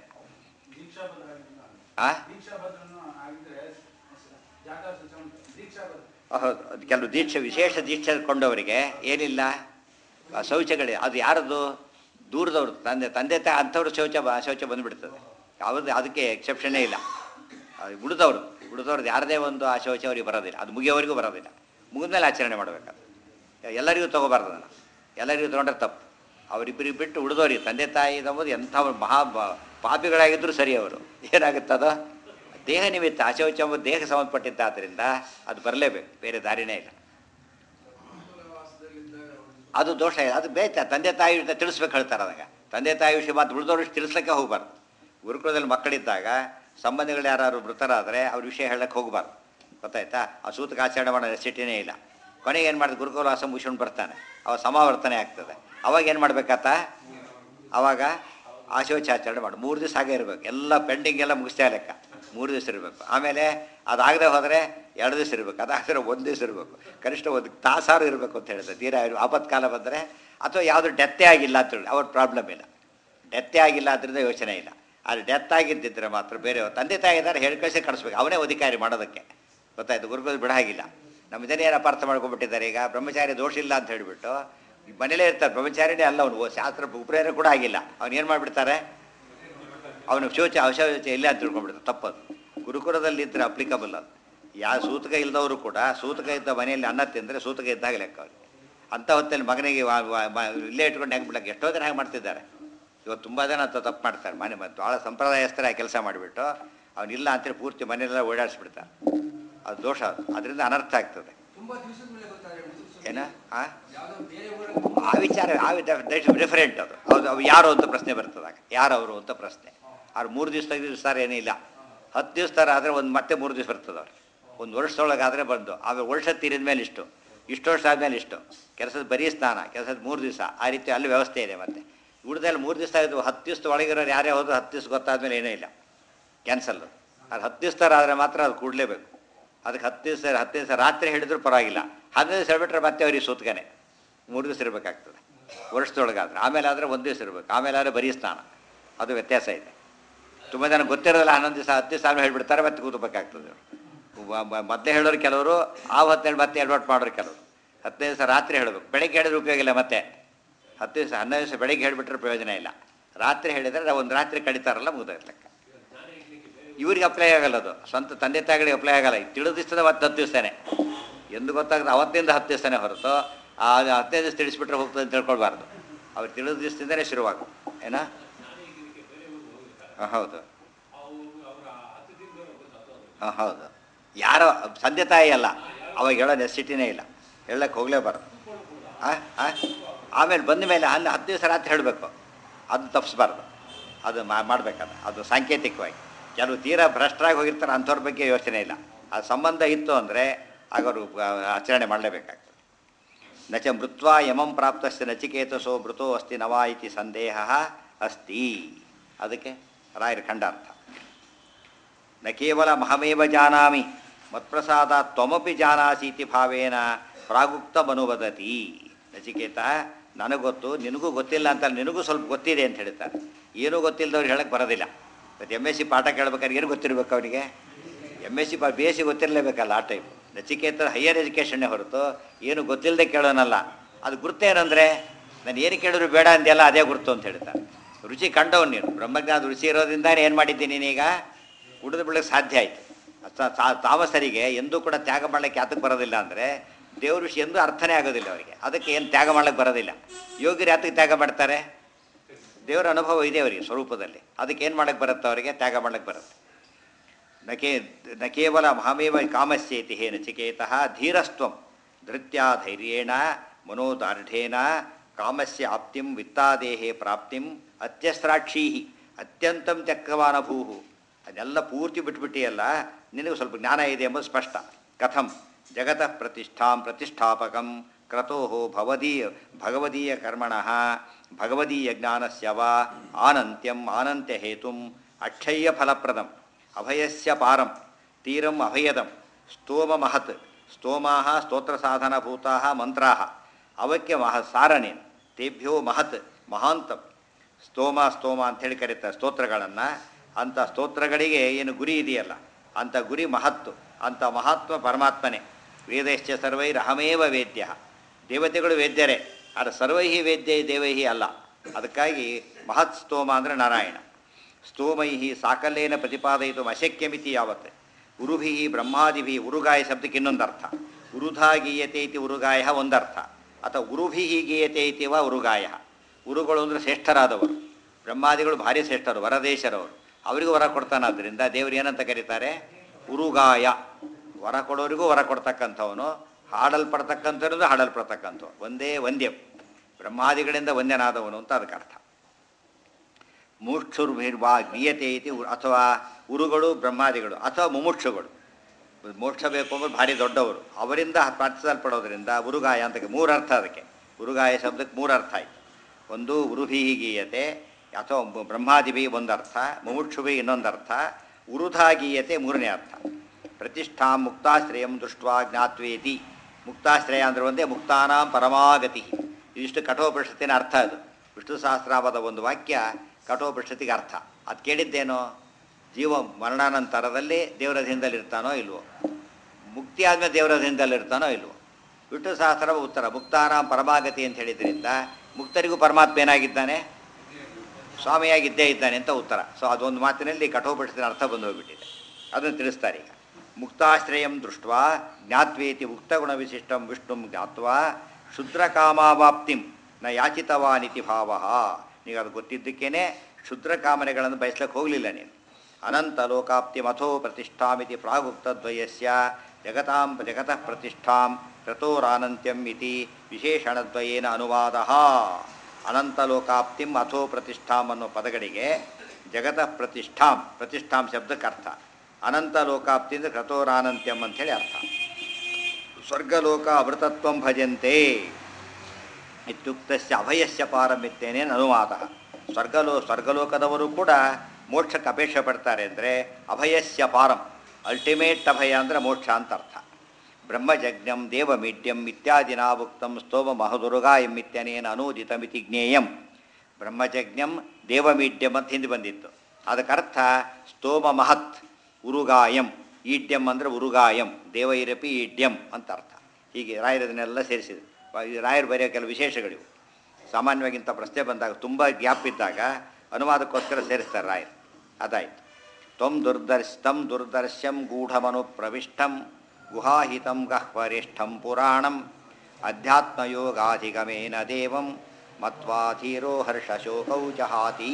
ಆ ಹೌದು ಅದು ಕೆಲವು ದೀಕ್ಷೆ ವಿಶೇಷ ದೀಕ್ಷೆ ಕೊಂಡವರಿಗೆ ಏನಿಲ್ಲ ಆ ಶೌಚಗಳೇ ಅದು ಯಾರದು ದೂರದವ್ರು ತಂದೆ ತಂದೆ ತ ಅಂಥವ್ರು ಶೌಚ ಬ- ಶೌಚ ಬಂದುಬಿಡ್ತದೆ ಯಾವುದು ಅದಕ್ಕೆ ಎಕ್ಸೆಪ್ಷನ್ನೇ ಇಲ್ಲ ಅದು ಉಳಿದವರು ಉಳಿದವ್ರದ್ದು ಯಾರದೇ ಒಂದು ಆ ಶೌಚ ಅವರಿಗೆ ಬರೋದಿಲ್ಲ ಅದು ಮುಗಿಯೋವರೆಗೂ ಬರೋದಿಲ್ಲ ಮುಗಿದ್ಮೇಲೆ ಆಚರಣೆ ಮಾಡಬೇಕಾದ್ರೆ ಎಲ್ಲರಿಗೂ ತೊಗೋಬಾರ್ದು ಅದನ್ನು ಎಲ್ಲರಿಗೂ ತೊಗೊಂಡ್ರೆ ತಪ್ಪು ಅವರಿಬ್ಬರಿಗೆ ಬಿಟ್ಟು ಉಳಿದವ್ರಿಗೆ ತಂದೆ ತಾಯಿ ಎಂಬುದು ಎಂಥ ಮಹಾ ಬ- ಪಾಪಿಗಳಾಗಿದ್ದರೂ ಸರಿ ಅವರು ಏನಾಗುತ್ತದ ದೇಹ ನಿಮಿತ್ತ ಅಶೌಚ ಎಂಬುದು ದೇಹಕ್ಕೆ ಸಂಬಂಧಪಟ್ಟಿದ್ದಾದ್ದರಿಂದ ಅದು ಬರಲೇಬೇಕು ಬೇರೆ ದಾರಿನೇ ಇಲ್ಲ ಅದು ದೋಷ ಇಲ್ಲ ಅದು ಬೇಯ್ತ ತಂದೆ ತಾಯಿ ವಿಷಯ ತಿಳಿಸ್ಬೇಕು ಹೇಳ್ತಾರೆ ಅದಾಗ ತಂದೆ ತಾಯಿ ವಿಷಯ ಮಾತು ಉಳಿದವ್ರ ವಿಷಯ ತಿಳಿಸ್ಲಿಕ್ಕೆ ಹೋಗ್ಬಾರ್ದು ಗುರುಕುಲದಲ್ಲಿ ಮಕ್ಕಳಿದ್ದಾಗ ಸಂಬಂಧಿಗಳು ಯಾರು ಮೃತರಾದರೆ ಅವ್ರ ವಿಷಯ ಹೇಳಕ್ಕೆ ಹೋಗ್ಬಾರ್ದು ಗೊತ್ತಾಯ್ತಾ ಆ ಸೂತಕ ಆಚರಣೆ ಮಾಡೋ ನೆಸಿಟಿನೇ ಇಲ್ಲ ಕೊನೆಗೆ ಏನು ಮಾಡಿದ ಗುರುಕುಲ ವಾಸ ಮುಗಿಸ್ಕೊಂಡು ಬರ್ತಾನೆ ಅವಾಗ ಸಮಾವರ್ತನೆ ಆಗ್ತದೆ ಅವಾಗ ಏನು ಮಾಡ್ಬೇಕಾತ ಅವಾಗ ಆಶೋಚಾಚರಣೆ ಮಾಡು ಮೂರು ದಿವಸ ಹಾಗೆ ಇರಬೇಕು ಎಲ್ಲ ಪೆಂಡಿಂಗ್ ಎಲ್ಲ ಮುಗಿಸ್ತೇ ಲೆಕ್ಕ ಮೂರು ದಿವಸ ಇರಬೇಕು ಆಮೇಲೆ ಅದಾಗದೆ ಹೋದರೆ ಎರಡು ದಿವಸ ಇರಬೇಕು ಅದಾದರೆ ಒಂದು ದಿವಸ ಇರಬೇಕು ಕನಿಷ್ಠ ಒಂದು ತಾಸಾರು ಇರಬೇಕು ಅಂತ ಹೇಳ್ತಾರೆ ತೀರಾ ಇರು- ಆಪತ್ಕಾಲ ಬಂದರೆ ಅಥವಾ ಯಾವುದು ಡೆತ್ತೇ ಆಗಿಲ್ಲ ಅಂತ ಹೇಳಿ ಅವ್ರ ಪ್ರಾಬ್ಲಮ್ ಇಲ್ಲ ಡೆತ್ತೇ ಆಗಿಲ್ಲ ಅದರಿಂದ ಯೋಚನೆ ಇಲ್ಲ ಅದು ಡೆತ್ ಆಗಿದ್ದಿದ್ರೆ ಮಾತ್ರ ಬೇರೆ ತಂದೆ ತಾಯಿ ಇದ್ದಾರೆ ಹೇಳಿ ಕಳಿಸಿ ಕಳಿಸ್ಬೇಕು ಅವನೇ ಅಧಿಕಾರಿ ಮಾಡೋದಕ್ಕೆ ಗೊತ್ತಾಯ್ತು ಗುರುಗಳು ಬಿಡ ಹಾಗಿಲ್ಲ ನಮ್ಮ ಇದನ್ನೇನು ಅಪಾರ್ಥ ಮಾಡ್ಕೊಂಡ್ಬಿಟ್ಟಿದ್ದಾರೆ ಈಗ ಬ್ರಹ್ಮಚಾರಿ ದೋಷ ಇಲ್ಲ ಅಂತ ಹೇಳಿಬಿಟ್ಟು ಮನೇಲೇ ಇರ್ತಾರೆ ಬ್ರಹ್ಮಚಾರಿನೇ ಅಲ್ಲ ಅವನು ಶಾಸ್ತ್ರ ಉಪರೇನ ಕೂಡ ಆಗಿಲ್ಲ ಅವ್ನು ಏನು ಮಾಡಿಬಿಡ್ತಾರೆ ಅವನು ಶೌಚ ಅಶೌಚ ಇಲ್ಲ ಅಂತ ತಿಳ್ಕೊಂಡ್ಬಿಡ್ತಾರೆ ತಪ್ಪದು ಗುರುಕುಲದಲ್ಲಿ ಇದ್ದರೆ ಅಪ್ಲಿಕಬಲ್ ಅದು ಯಾವ ಸೂತಕ ಇಲ್ಲದವರು ಕೂಡ ಸೂತಕ ಇದ್ದ ಮನೆಯಲ್ಲಿ ಅನ್ನ ತಿಂದರೆ ಸೂತಕ ಇದ್ದಾಗ ಲೆಕ್ಕ ಅವ್ರಿಗೆ ಅಂಥ ಹೊತ್ತಲ್ಲಿ ಮಗನಿಗೆ ವಾ- ವಾ- ಮ- ಇಲ್ಲೇ ಇಟ್ಕೊಂಡು ಹೆಂಗೆ ಬಿಡಕ್ಕೆ ಎಷ್ಟೋ ಜನ ಹಾಗೆ ಮಾಡ್ತಿದ್ದಾರೆ ಇವತ್ತು ತುಂಬ ಜನ ಅಂತ ತಪ್ಪು ಮಾಡ್ತಾರೆ ಮನೆ ಮತ್ತು ಭಾಳ ಸಂಪ್ರದಾಯಸ್ಥರ ಕೆಲಸ ಮಾಡಿಬಿಟ್ಟು ಅವನಿಲ್ಲ ಅಂತೇಳಿ ಪೂರ್ತಿ ಮನೆಯೆಲ್ಲ ಓಡಾಡಿಸ್ಬಿಡ್ತಾರೆ ಅದು ದೋಷ ಅದು ಅದರಿಂದ ಅನರ್ಥ ಆಗ್ತದೆ ತುಂಬಾ ದಿವಸದ ಮೇಲೆ ಗೊತ್ತಾಗುತ್ತೆ ಏನ ಆ ಯಾವುದೋ ಬೇರೆ ಊರಲ್ಲಿ ಆ ವಿಚಾರ ಆ ಡಿಫರೆಂಟ್ ಅದು ಹೌದು ಅವು ಯಾರು ಅಂತ ಪ್ರಶ್ನೆ ಬರ್ತದಾಗ ಯಾರು ಅವರು ಅಂತ ಪ್ರಶ್ನೆ ಅವ್ರು ಮೂರು ದಿವಸ ತೆಗೆದಿದ್ದು ಸರ್ ಏನಿಲ್ಲ ಹತ್ತು ದಿವಸ ಥರ ಆದರೆ ಒಂದು ಮತ್ತೆ ಮೂರು ದಿವಸ ಬರ್ತದೆ ಅವ್ರಿಗೆ ಒಂದು ವರ್ಷದೊಳಗಾದರೆ ಬಂದು ಆಮೇಲೆ ವರ್ಷ ತೀರಿದ ಮೇಲೆ ಇಷ್ಟು ಇಷ್ಟು ವರ್ಷ ಆದಮೇಲೆ ಇಷ್ಟು ಕೆಲಸದ ಬರೀ ಸ್ನಾನ ಕೆಲಸದ ಮೂರು ದಿವಸ ಆ ರೀತಿ ಅಲ್ಲಿ ವ್ಯವಸ್ಥೆ ಇದೆ ಮತ್ತೆ ಉಳಿದಲ್ಲಿ ಮೂರು ದಿವಸ ಆಯಿತು ಹತ್ತು ದಿವಸದ ಒಳಗಿರೋರು ಯಾರೇ ಹೋದ್ರು ಹತ್ತು ದಿವಸ ಗೊತ್ತಾದ್ಮೇಲೆ ಏನೂ ಇಲ್ಲ ಕ್ಯಾನ್ಸಲ್ ಅದು ಅದು ಹತ್ತು ದಿವಸ ಥರ ಆದರೆ ಮಾತ್ರ ಅದು ಕೂಡಲೇಬೇಕು ಅದಕ್ಕೆ ಹತ್ತು ದಿವಸ ಹತ್ತು ದಿವಸ ರಾತ್ರಿ ಹಿಡಿದ್ರೂ ಪರವಾಗಿಲ್ಲ ಹದಿನೈದು ದಿವಸ ಹೇಳ್ಬಿಟ್ರೆ ಮತ್ತೆ ಅವ್ರಿಗೆ ಸೂತ್ಕನೆ ಮೂರು ದಿವಸ ಇರಬೇಕಾಗ್ತದೆ ವರ್ಷದೊಳಗಾದ್ರೆ ಆಮೇಲೆ ಆದರೆ ಒಂದು ದಿವಸ ಇರಬೇಕು ಆಮೇಲೆ ಆದರೆ ಬರೀ ಸ್ನಾನ ಅದು ವ್ಯತ್ಯಾಸ ಇದೆ ತುಂಬ ಜನ ಗೊತ್ತಿರೋದಿಲ್ಲ ಹನ್ನೊಂದು ದಿವಸ ಹತ್ತು ದಿವಸ ಆಮೇಲೆ ಹೇಳ್ಬಿಡ್ತಾರೆ ಮತ್ತೆ ಕೂತಬೇಕಾಗ್ತದೆ ಮೊದಲೇ ಹೇಳೋರು ಕೆಲವರು ಆ ಹೊತ್ತೇಳಿ ಮತ್ತೆ ಎಡ್ವರ್ಟ್ ಮಾಡೋರು ಕೆಲವರು ಹತ್ತನೇ ದಿವಸ ರಾತ್ರಿ ಹೇಳಬೇಕು ಬೆಳಗ್ಗೆ ಹೇಳಿದ್ರೆ ಉಪಯೋಗ ಇಲ್ಲ ಮತ್ತೆ ಹತ್ತು ದಿವಸ ಹನ್ನೊಂದು ದಿವಸ ಬೆಳಗ್ಗೆ ಹೇಳಿಬಿಟ್ರೆ ಪ್ರಯೋಜನ ಇಲ್ಲ ರಾತ್ರಿ ಹೇಳಿದರೆ ಒಂದು ರಾತ್ರಿ ಕಡಿತಾರಲ್ಲ ಮುಗಿದೋಗ್ಲೆಕ್ಕ ಇವ್ರಿಗೆ ಅಪ್ಲೈ ಆಗಲ್ಲ ಅದು ಸ್ವಂತ ತಂದೆ ತಾಯಿಗಳಿಗೆ ಅಪ್ಲೈ ಆಗಲ್ಲ ಇದು ತಿಳಿದ ದಿವಸದ ಹತ್ತು ಹತ್ತು ದಿವಸನೇ ಎಂದು ಗೊತ್ತಾಗದೆ ಅವತ್ತಿಂದ ಹತ್ತು ದಿವಸನೇ ಹೊರತು ಆ ಹತ್ತನೇ ದಿವಸ ತಿಳಿಸ್ಬಿಟ್ರೆ ಹೋಗ್ತದೆ ಅಂತ ತಿಳ್ಕೊಳ್ಬಾರ್ದು ಅವ್ರು ತಿಳಿದ ದಿವಸದಿಂದನೇ ಶುರುವಾಗು ಏನಾ ಹಾಂ ಹೌದು ಹಾಂ ಹೌದು ಯಾರೋ ತಂದೆ ತಾಯಿ ಅಲ್ಲ ಅವಾಗ ಹೇಳೋ ನೆಸಿಟಿನೇ ಇಲ್ಲ ಹೇಳಕ್ಕೆ ಹೋಗಲೇಬಾರ್ದು ಆ ಆ? ಆಮೇಲೆ ಬಂದ ಮೇಲೆ ಹನ್ನ ಹತ್ತು ದಿವಸ ರಾತ್ರಿ ಹೇಳಬೇಕು ಅದು ತಪ್ಪಿಸ್ಬಾರ್ದು ಅದು ಮಾಡಬೇಕದು ಅದು ಸಾಂಕೇತಿಕವಾಗಿ ಕೆಲವು ತೀರಾ ಭ್ರಷ್ಟರಾಗಿ ಹೋಗಿರ್ತಾರೆ ಅಂಥವ್ರ ಬಗ್ಗೆ ಯೋಚನೆ ಇಲ್ಲ ಆ ಸಂಬಂಧ ಇತ್ತು ಅಂದರೆ ಆಗ ಅವರು ಆ, ಆಚರಣೆ ಮಾಡಲೇಬೇಕಾಗ್ತದೆ ನಚ ಮೃತ್ವಾ ಯಮಂ ಪ್ರಾಪ್ತಸ್ಯ ನಚಿಕೇತಸೋ ಮೃತೋ ಅಸ್ತಿ ನವಾ ಇತಿ ಸಂದೇಹ ಅಸ್ತಿ ಅದಕ್ಕೆ ರಾಯರ ಖಂಡಾರ್ಥ ನ ಕೇವಲ ಮಹಮೇವ ಜಾನಾಮಿ ಮತ್ಪ್ರಸಾದ ತ್ವಮಪಿ ಜಾನಾಸೀತಿ ಭಾವೇನ ಪ್ರಾಗುಕ್ತಮನುವದತಿ ನಚಿಕೇತ ನನಗೆ ಗೊತ್ತು ನಿನಗೂ ಗೊತ್ತಿಲ್ಲ ಅಂತ ನಿನಗೂ ಸ್ವಲ್ಪ ಗೊತ್ತಿದೆ ಅಂತ ಹೇಳ್ತಾರೆ ಏನೂ ಗೊತ್ತಿಲ್ಲದವ್ರು ಹೇಳಕ್ಕೆ ಬರೋದಿಲ್ಲ ಮತ್ತು ಎಮ್ ಎಸ್ ಸಿ ಪಾಠ ಕೇಳ್ಬೇಕಾದ್ರೆ ಏನು ಗೊತ್ತಿರಬೇಕು ಅವನಿಗೆ ಎಮ್ ಎಸ್ ಸಿ ಪಾ ಬಿ ಎಸ್ ಸಿ ಗೊತ್ತಿರಲೇಬೇಕಲ್ಲ ಆ ಟೈಪ್ ನಚಿಕೇತ ಹೈಯರ್ ಎಜುಕೇಷನ್ನೇ ಹೊರತು ಏನು ಗೊತ್ತಿಲ್ಲದೆ ಕೇಳೋನಲ್ಲ ಅದು ಗುರ್ತೇನಂದರೆ ನಾನು ಏನು ಕೇಳಿದ್ರು ಬೇಡ ಅಂದೆಲ್ಲ ಅದೇ ಗುರ್ತು ಅಂತ ಹೇಳ್ತಾರೆ ರುಚಿ ಕಂಡವನು ನೀನು ಬ್ರಹ್ಮಜ್ಞಾನ ರುಚಿ ಇರೋದ್ರಿಂದ ಏನು ಮಾಡಿದ್ದೀನಿ ನೀನೀಗ ಕುಡಿದು ಬಿಡಕ್ಕೆ ಸಾಧ್ಯ ಆಯಿತು ತ- ತಾ- ತಾಮಸರಿಗೆ ಎಂದೂ ಕೂಡ ತ್ಯಾಗ ಮಾಡಲಿಕ್ಕೆ ಯಾತಕ್ಕೆ ಬರೋದಿಲ್ಲ ಅಂದರೆ ದೇವ್ರ ವಿಷಯ ಎಂದೂ ಅರ್ಥನೇ ಆಗೋದಿಲ್ಲ ಅವರಿಗೆ ಅದಕ್ಕೆ ಏನು ತ್ಯಾಗ ಮಾಡಲಿಕ್ಕೆ ಬರೋದಿಲ್ಲ ಯೋಗ್ಯರು ಯಾತಕ್ಕೆ ತ್ಯಾಗ ಮಾಡ್ತಾರೆ ದೇವರ ಅನುಭವ ಇದೆ ಅವರಿಗೆ ಸ್ವರೂಪದಲ್ಲಿ ಅದಕ್ಕೆ ಏನು ಮಾಡಕ್ಕೆ ಬರುತ್ತೆ ಅವರಿಗೆ ತ್ಯಾಗ ಮಾಡಕ್ಕೆ ಬರುತ್ತೆ ನ ಕೇ ನ ಕೇವಲ ಮಹಾಮೇವ ಕಾಮಸ್ಯೇತಿ ಹೇ ನಚಿಕೇತಃ ಧೀರಸ್ತ್ವಂ ಧೃತ್ಯ ಧೈರ್ಯೇಣ ಮನೋದಾರ್ಢ್ಯೇನ ಕಾಮಸ್ಯ ಆಪ್ತಿಂ ವಿತ್ತಾದೇಹೇ ಪ್ರಾಪ್ತಿಂ ಅತ್ಯಸ್ರಾಕ್ಷೀ ಅತ್ಯಂತಂ ತ್ಯಕ್ತವಾನಭೂ ಅದನ್ನೆಲ್ಲ ಪೂರ್ತಿ ಬಿಟ್ಬಿಟ್ಟಿಯಲ್ಲ ನಿನಗೆ ಸ್ವಲ್ಪ ಜ್ಞಾನ ಇದೆ ಎಂಬುದು ಸ್ಪಷ್ಟ ಕಥಂ ಜಗತಃ ಪ್ರತಿಷ್ಠಾಂ ಪ್ರತಿಷ್ಠಾಪಕಂ ಕ್ರತೋ ಭವದೀಯ ಭಗವದೀಯ ಕರ್ಮಣಃ ಭಗವದೀಯ ಜ್ಞಾನಸ್ಯ ವಾ ಆನಂತ್ಯಂ ಆನಂತ್ಯ ಹೇತುಂ ಅಕ್ಷಯ್ಯ ಫಲಪ್ರದಂ ಅಭಯಸ್ಯ ಪಾರಂ ತೀರಂ ಅಭಯದಂ ಸ್ತೋಮ ಮಹತ್ ಸ್ತೋಮಾಹ ಸ್ತೋತ್ರ ಸಾಧನಭೂತಾಹ ಮಂತ್ರಾಹ ಅವಕ್ಕೆ ಮಹ ಸಾರಣೇನು ತೇಭ್ಯೋ ಮಹತ್ ಮಹಾಂತಂ ಸ್ತೋಮ ಸ್ತೋಮ ಅಂಥೇಳಿ ಕರೀತಾರೆ ಸ್ತೋತ್ರಗಳನ್ನು ಅಂಥ ಸ್ತೋತ್ರಗಳಿಗೆ ಏನು ಗುರಿ ಇದೆಯಲ್ಲ ಅಂಥ ಗುರಿ ಮಹತ್ತು ಅಂಥ ಮಹಾತ್ಮ ಪರಮಾತ್ಮನೇ ವೇದಶ್ಚ ಸರ್ವೈರಹಮೇವ ವೇದ್ಯ ದೇವತೆಗಳು ವೇದ್ಯರೇ ಆದರೆ ಸರ್ವೈ ವೇದ್ಯ ದೇವೈಹಿ ಅಲ್ಲ ಅದಕ್ಕಾಗಿ ಮಹತ್ ಸ್ತೋಮ ಅಂದರೆ ನಾರಾಯಣ ಸ್ತೋಮೈ ಸಾಕಲ್ಯೇನ ಪ್ರತಿಪಾದಯಿತು ಅಶಕ್ಯಮಿತಿ ಯಾವತ್ ಉರುಭಿ ಬ್ರಹ್ಮಾದಿಭಿ ಉರುಗಾಯ ಶಬ್ದಕ್ಕೆ ಇನ್ನೊಂದು ಅರ್ಥ ಉರುಧಾ ಗೀಯತೆ ಇತಿ ಉರುಗಾಯ ಒಂದರ್ಥ ಅಥವಾ ಉರುಭಿ ಗೀಯತೆ ಇತಿ ವ ಉರುಗಾಯ ಉರುಗಳು ಅಂದರೆ ಶ್ರೇಷ್ಠರಾದವರು ಬ್ರಹ್ಮಾದಿಗಳು ಭಾರಿ ಶ್ರೇಷ್ಠರು ವರದೇಶರವರು ಅವರಿಗೂ ವರ ಕೊಡ್ತಾನಾದ್ರಿಂದ ದೇವರು ಏನಂತ ಕರೀತಾರೆ ಉರುಗಾಯ ವರ ಕೊಡೋರಿಗೂ ವರ ಕೊಡ್ತಕ್ಕಂಥವನು ಹಾಡಲ್ಪಡ್ತಕ್ಕಂಥವ್ರದ್ದು ಹಾಡಲ್ಪಡ್ತಕ್ಕಂಥವು ಒಂದೇ ವಂದ್ಯ ಬ್ರಹ್ಮಾದಿಗಳಿಂದ ವಂದ್ಯನಾದವನು ಅಂತ ಅದಕ್ಕೆ ಅರ್ಥ ಮುಕ್ಷುರ್ಭಿರ್ವಾ ಗೀಯತೆ ಇತಿ ಉ- ಅಥವಾ ಉರುಗಳು ಬ್ರಹ್ಮಾದಿಗಳು ಅಥವಾ ಮುಮುಕ್ಷುಗಳು ಮೋಕ್ಷ ಬೇಕು ಅಂದ್ರೆ ಭಾರಿ ದೊಡ್ಡವರು ಅವರಿಂದ ಪ್ರಾರ್ಥಿಸಲ್ಪಡೋದ್ರಿಂದ ಉರುಗಾಯ ಅಂತ ಮೂರು ಅರ್ಥ ಅದಕ್ಕೆ ಉರುಗಾಯ ಶಬ್ದಕ್ಕೆ ಮೂರು ಅರ್ಥ ಆಯಿತು ಒಂದು ಉರುಭಿ ಗೀಯತೆ ಅಥವಾ ಬ- ಬ್ರಹ್ಮಾದಿಭಿ ಒಂದು ಅರ್ಥ ಮುಮುಕ್ಷುಭಿ ಇನ್ನೊಂದು ಅರ್ಥ ಉರುಧಾ ಗೀಯತೆ ಮೂರನೇ ಅರ್ಥ ಪ್ರತಿಷ್ಠಾ ಮುಕ್ತಾಶ್ರಯಂ ದೃಷ್ಟ್ವಾ ಜ್ಞಾತ್ವೇತಿ ಮುಕ್ತಾಶ್ರಯ ಅಂದ್ರೆ ಒಂದೇ ಮುಕ್ತಾನಾಂ ಪರಮಾಗತಿ ಇದಿಷ್ಟು ಕಠೋಪನಿಷತ್ತಿನ ಅರ್ಥ ಅದು ವಿಷ್ಣು ಸಹಸ್ರಾಮದ ಒಂದು ವಾಕ್ಯ ಕಠೋಪನಿಷತ್ತಿಗೆ ಅರ್ಥ ಅದು ಕೇಳಿದ್ದೇನೋ ಜೀವ ಮರಣಾನಂತರದಲ್ಲಿ ದೇವರ ಅಧೀನದಲ್ಲಿ ಇರ್ತಾನೋ ಇಲ್ವೋ ಮುಕ್ತಿ ಆದ್ಮೇಲೆ ದೇವರ ಅಧೀನದಲ್ಲಿ ಇರ್ತಾನೋ ಇಲ್ವೋ ವಿಷ್ಣು ಸಹಸ್ರ ಉತ್ತರ ಮುಕ್ತಾನಾಂ ಪರಮಾಗತಿ ಅಂತ ಹೇಳಿದ್ರಿಂದ ಮುಕ್ತರಿಗೂ ಪರಮಾತ್ಮ ಏನಾಗಿದ್ದಾನೆ ಸ್ವಾಮಿಯಾಗಿದ್ದೇ ಇದ್ದಾನೆ ಅಂತ ಉತ್ತರ ಸೊ ಅದೊಂದು ಮಾತಿನಲ್ಲಿ ಕಠೋಪನಿಷತ್ತಿನ ಅರ್ಥ ಬಂದು ಹೋಗ್ಬಿಟ್ಟಿದೆ ಅದನ್ನು ತಿಳಿಸ್ತಾರೆ ಈಗ ಮುಕ್ತಾಶ್ರಯಂ ದೃಷ್ಟ್ವಾ ಜ್ಞಾತ್ವೇತಿ ಮುಕ್ತಗುಣ ವಿಶಿಷ್ಟಂ ವಿಷ್ಣುಂ ಜ್ಞಾತ್ವಾ ಶುದ್ರಕಾಮಾವಾಪ್ತಿಂ ನ ಯಾಚಿತವಾನಿತಿ ಭಾವ ನೀವು ಅದು ಗೊತ್ತಿದ್ದಕ್ಕೇನೆ ಶುದ್ರ ಕಾಮನೆಗಳನ್ನು ಬಯಸ್ಲಿಕ್ಕೆ ಹೋಗಲಿಲ್ಲ ನೀನು ಅನಂತ ಲೋಕಾಪ್ತಿ ಮಥೋ ಪ್ರತಿಷ್ಠಾಮಿತಿ ಪ್ರಾಗುಕ್ತದ್ವಯಸ್ಯ ಜಗತಾಂ ಜಗತಃ ಪ್ರತಿಷ್ಠಾಂ ಕ್ರತೋರಾನಂತ್ಯಂ ಇತಿ ವಿಶೇಷಣದ್ವಯೇನ ಅನುವಾದ ಅನಂತ ಲೋಕಾಪ್ತಿಂ ಅಥೋ ಪ್ರತಿಷ್ಠಾಂ ಅನ್ನೋ ಪದಗಳಿಗೆ ಜಗತಃ ಪ್ರತಿಷ್ಠಾಂ ಪ್ರತಿಷ್ಠಾಂ ಶಬ್ದಕ್ಕೆ ಅರ್ಥ ಅನಂತ ಲೋಕಾಪ್ತಿ ಅಂದರೆ ಕ್ರತೋರಾನಂತ್ಯಂ ಅಂಥೇಳಿ ಅರ್ಥ ಸ್ವರ್ಗಲೋಕ ಅಮೃತತ್ವಂ ಭಜಂತೆ ಇತ್ಯುಕ್ತಸ್ಯ ಅಭಯಸ್ಯ ಪಾರಮಿತ್ತೇನೆ ಅನುವಾದ ಸ್ವರ್ಗಲೋ ಸ್ವರ್ಗಲೋಕದವರು ಕೂಡ ಮೋಕ್ಷಕ್ಕೆ ಅಪೇಕ್ಷೆ ಪಡ್ತಾರೆ ಅಂದರೆ ಅಭಯಸ್ಯ ಪಾರಂ ಅಲ್ಟಿಮೇಟ್ ಅಭಯ ಅಂದರೆ ಮೋಕ್ಷ ಅಂತ ಅರ್ಥ ಬ್ರಹ್ಮಜಜ್ಞಂ ದೇವಮೀಡ್ಯಂ ಇತ್ಯಾದಿನ ಉಕ್ತಂ ಸ್ತೋಮ ಮಹದುರುಗಾಯಂ ಇತ್ಯನೇನ ಅನೂದಿತಮಿತಿ ಜ್ಞೇಯಂ ಬ್ರಹ್ಮಜಜ್ಞಂ ದೇವಮೀಡ್ಯಂ ಅಂತ ಹಿಂದೆ ಬಂದಿತ್ತು ಅದಕ್ಕರ್ಥ ಸ್ತೋಮ ಮಹತ್ ಉರುಗಾಯಂ ಈಡ್ಯಂ ಅಂದರೆ ಉರುಗಾಯಂ ದೇವೈರಪಿ ಈಡ್ಯಂ ಅಂತ ಅರ್ಥ ಹೀಗೆ ರಾಯರದನ್ನೆಲ್ಲ ಸೇರಿಸಿದ್ರು ಈ ರಾಯರು ಬರೆಯೋ ಕೆಲವು ವಿಶೇಷಗಳಿವು ಸಾಮಾನ್ಯವಾಗಿ ಇಂಥ ಪ್ರಶ್ನೆ ಬಂದಾಗ ತುಂಬ ಗ್ಯಾಪ್ ಇದ್ದಾಗ ಅನುವಾದಕ್ಕೋಸ್ಕರ ಸೇರಿಸ್ತಾರೆ ರಾಯರು ಅದಾಯಿತು ತ್ವಂ ದುರ್ದರ್ಶ ತಂ ದುರ್ದರ್ಶಂ ಗೂಢಮನು ಪ್ರವಿಷ್ಟಂ ಗುಹಾಹಿತಂ ಗಹ್ವರಿಷ್ಠಂ ಪುರಾಣಂ ಅಧ್ಯಾತ್ಮಯೋಗಾಧಿಗಮೇನ ದೇವಂ ಮತ್ವಾಧೀರೋ ಹರ್ಷಶೋಕೌ ಜಹಾತಿ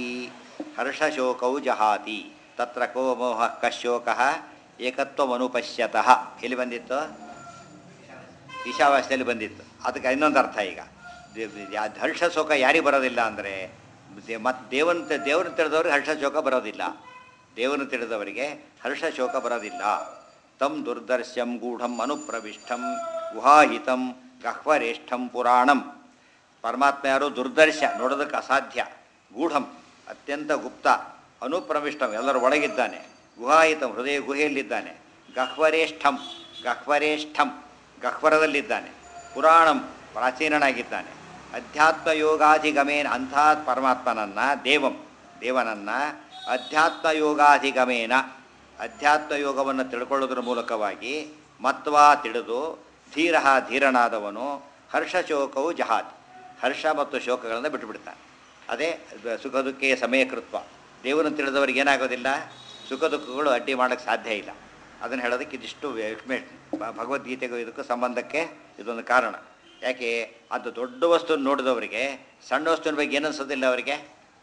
ಹರ್ಷಶೋಕೌ ಜಹಾತಿ ತತ್ರ ಕೋ ಮೋಹ ಕಶೋಕ ಏಕತ್ವಮನುಪಶ್ಯತಃ ಎಲ್ಲಿ ಬಂದಿತ್ತು ಈಶಾವಾಸ್ಯದಲ್ಲಿ ಬಂದಿತ್ತು ಅದಕ್ಕೆ ಇನ್ನೊಂದು ಅರ್ಥ ಈಗ ದೇ- ಹರ್ಷ ಶೋಕ ಯಾರಿಗೆ ಬರೋದಿಲ್ಲ ಅಂದರೆ ಮತ್ತು ದೇವನ ದೇವ್ರನ್ನ ತಿಳಿದವ್ರಿಗೆ ಹರ್ಷ ಶೋಕ ಬರೋದಿಲ್ಲ ದೇವರನ್ನು ತಿಳಿದವರಿಗೆ ಹರ್ಷ ಶೋಕ ಬರೋದಿಲ್ಲ ತಂ ದುರ್ದರ್ಶಂ ಗೂಢಂ ಅನುಪ್ರವಿಷ್ಟಂ ಗುಹಾಹಿತಂ ಗಹ್ವರೇಷ್ಠಂ ಪುರಾಣಂ ಪರಮಾತ್ಮ ಯಾರು ದುರ್ದರ್ಶ ನೋಡೋದಕ್ಕೆ ಅಸಾಧ್ಯ ಗೂಢಂ ಅತ್ಯಂತ ಗುಪ್ತ ಅನುಪ್ರವಿಷ್ಟಂ ಎಲ್ಲರ ಒಳಗಿದ್ದಾನೆ ಗುಹಾಹಿತಂ ಹೃದಯ ಗುಹೆಯಲ್ಲಿದ್ದಾನೆ ಗಹ್ವರೇಷ್ಠಂ ಗಹ್ವರೇಷ್ಠಂ ಗಹ್ವರದಲ್ಲಿದ್ದಾನೆ ಪುರಾಣಂ ಪ್ರಾಚೀನನಾಗಿದ್ದಾನೆ ಅಧ್ಯಾತ್ಮ ಯೋಗಾಧಿಗಮೇನ ಅಂಥ ಪರಮಾತ್ಮನನ್ನ ದೇವಂ ದೇವನನ್ನ ಅಧ್ಯಾತ್ಮ ಯೋಗಾಧಿಗಮೇನ ಅಧ್ಯಾತ್ಮ ಯೋಗವನ್ನು ತಿಳ್ಕೊಳ್ಳೋದ್ರ ಮೂಲಕವಾಗಿ ಮತ್ವಾ ತಿಳಿದು ಧೀರ ಧೀರನಾದವನು ಹರ್ಷಶೋಕವು ಜಹಾತಿ ಹರ್ಷ ಮತ್ತು ಶೋಕಗಳನ್ನು ಬಿಟ್ಟುಬಿಡ್ತಾನೆ ಅದೇ ದ- ಸುಖ ದುಃಖೆಯ ಸಮಯಕೃತ್ವ ದೇವರನ್ನು ತಿಳಿದವರಿಗೆ ಏನಾಗೋದಿಲ್ಲ ಸುಖ ದುಃಖಗಳು ಅಡ್ಡಿ ಮಾಡೋಕ್ಕೆ ಸಾಧ್ಯ ಇಲ್ಲ ಅದನ್ನು ಹೇಳೋದಕ್ಕೆ ಇದಿಷ್ಟು ಎಕ್ಸ್ಪ್ಲೇಷನ್ ಭಗವದ್ಗೀತೆಗೂ ಇದಕ್ಕೂ ಸಂಬಂಧಕ್ಕೆ ಇದೊಂದು ಕಾರಣ ಯಾಕೆ ಅದು ದೊಡ್ಡ ವಸ್ತು ನೋಡಿದವರಿಗೆ ಸಣ್ಣ ವಸ್ತುವಿನ ಬಗ್ಗೆ ಏನು ಅನ್ಸೋದಿಲ್ಲ ಅವರಿಗೆ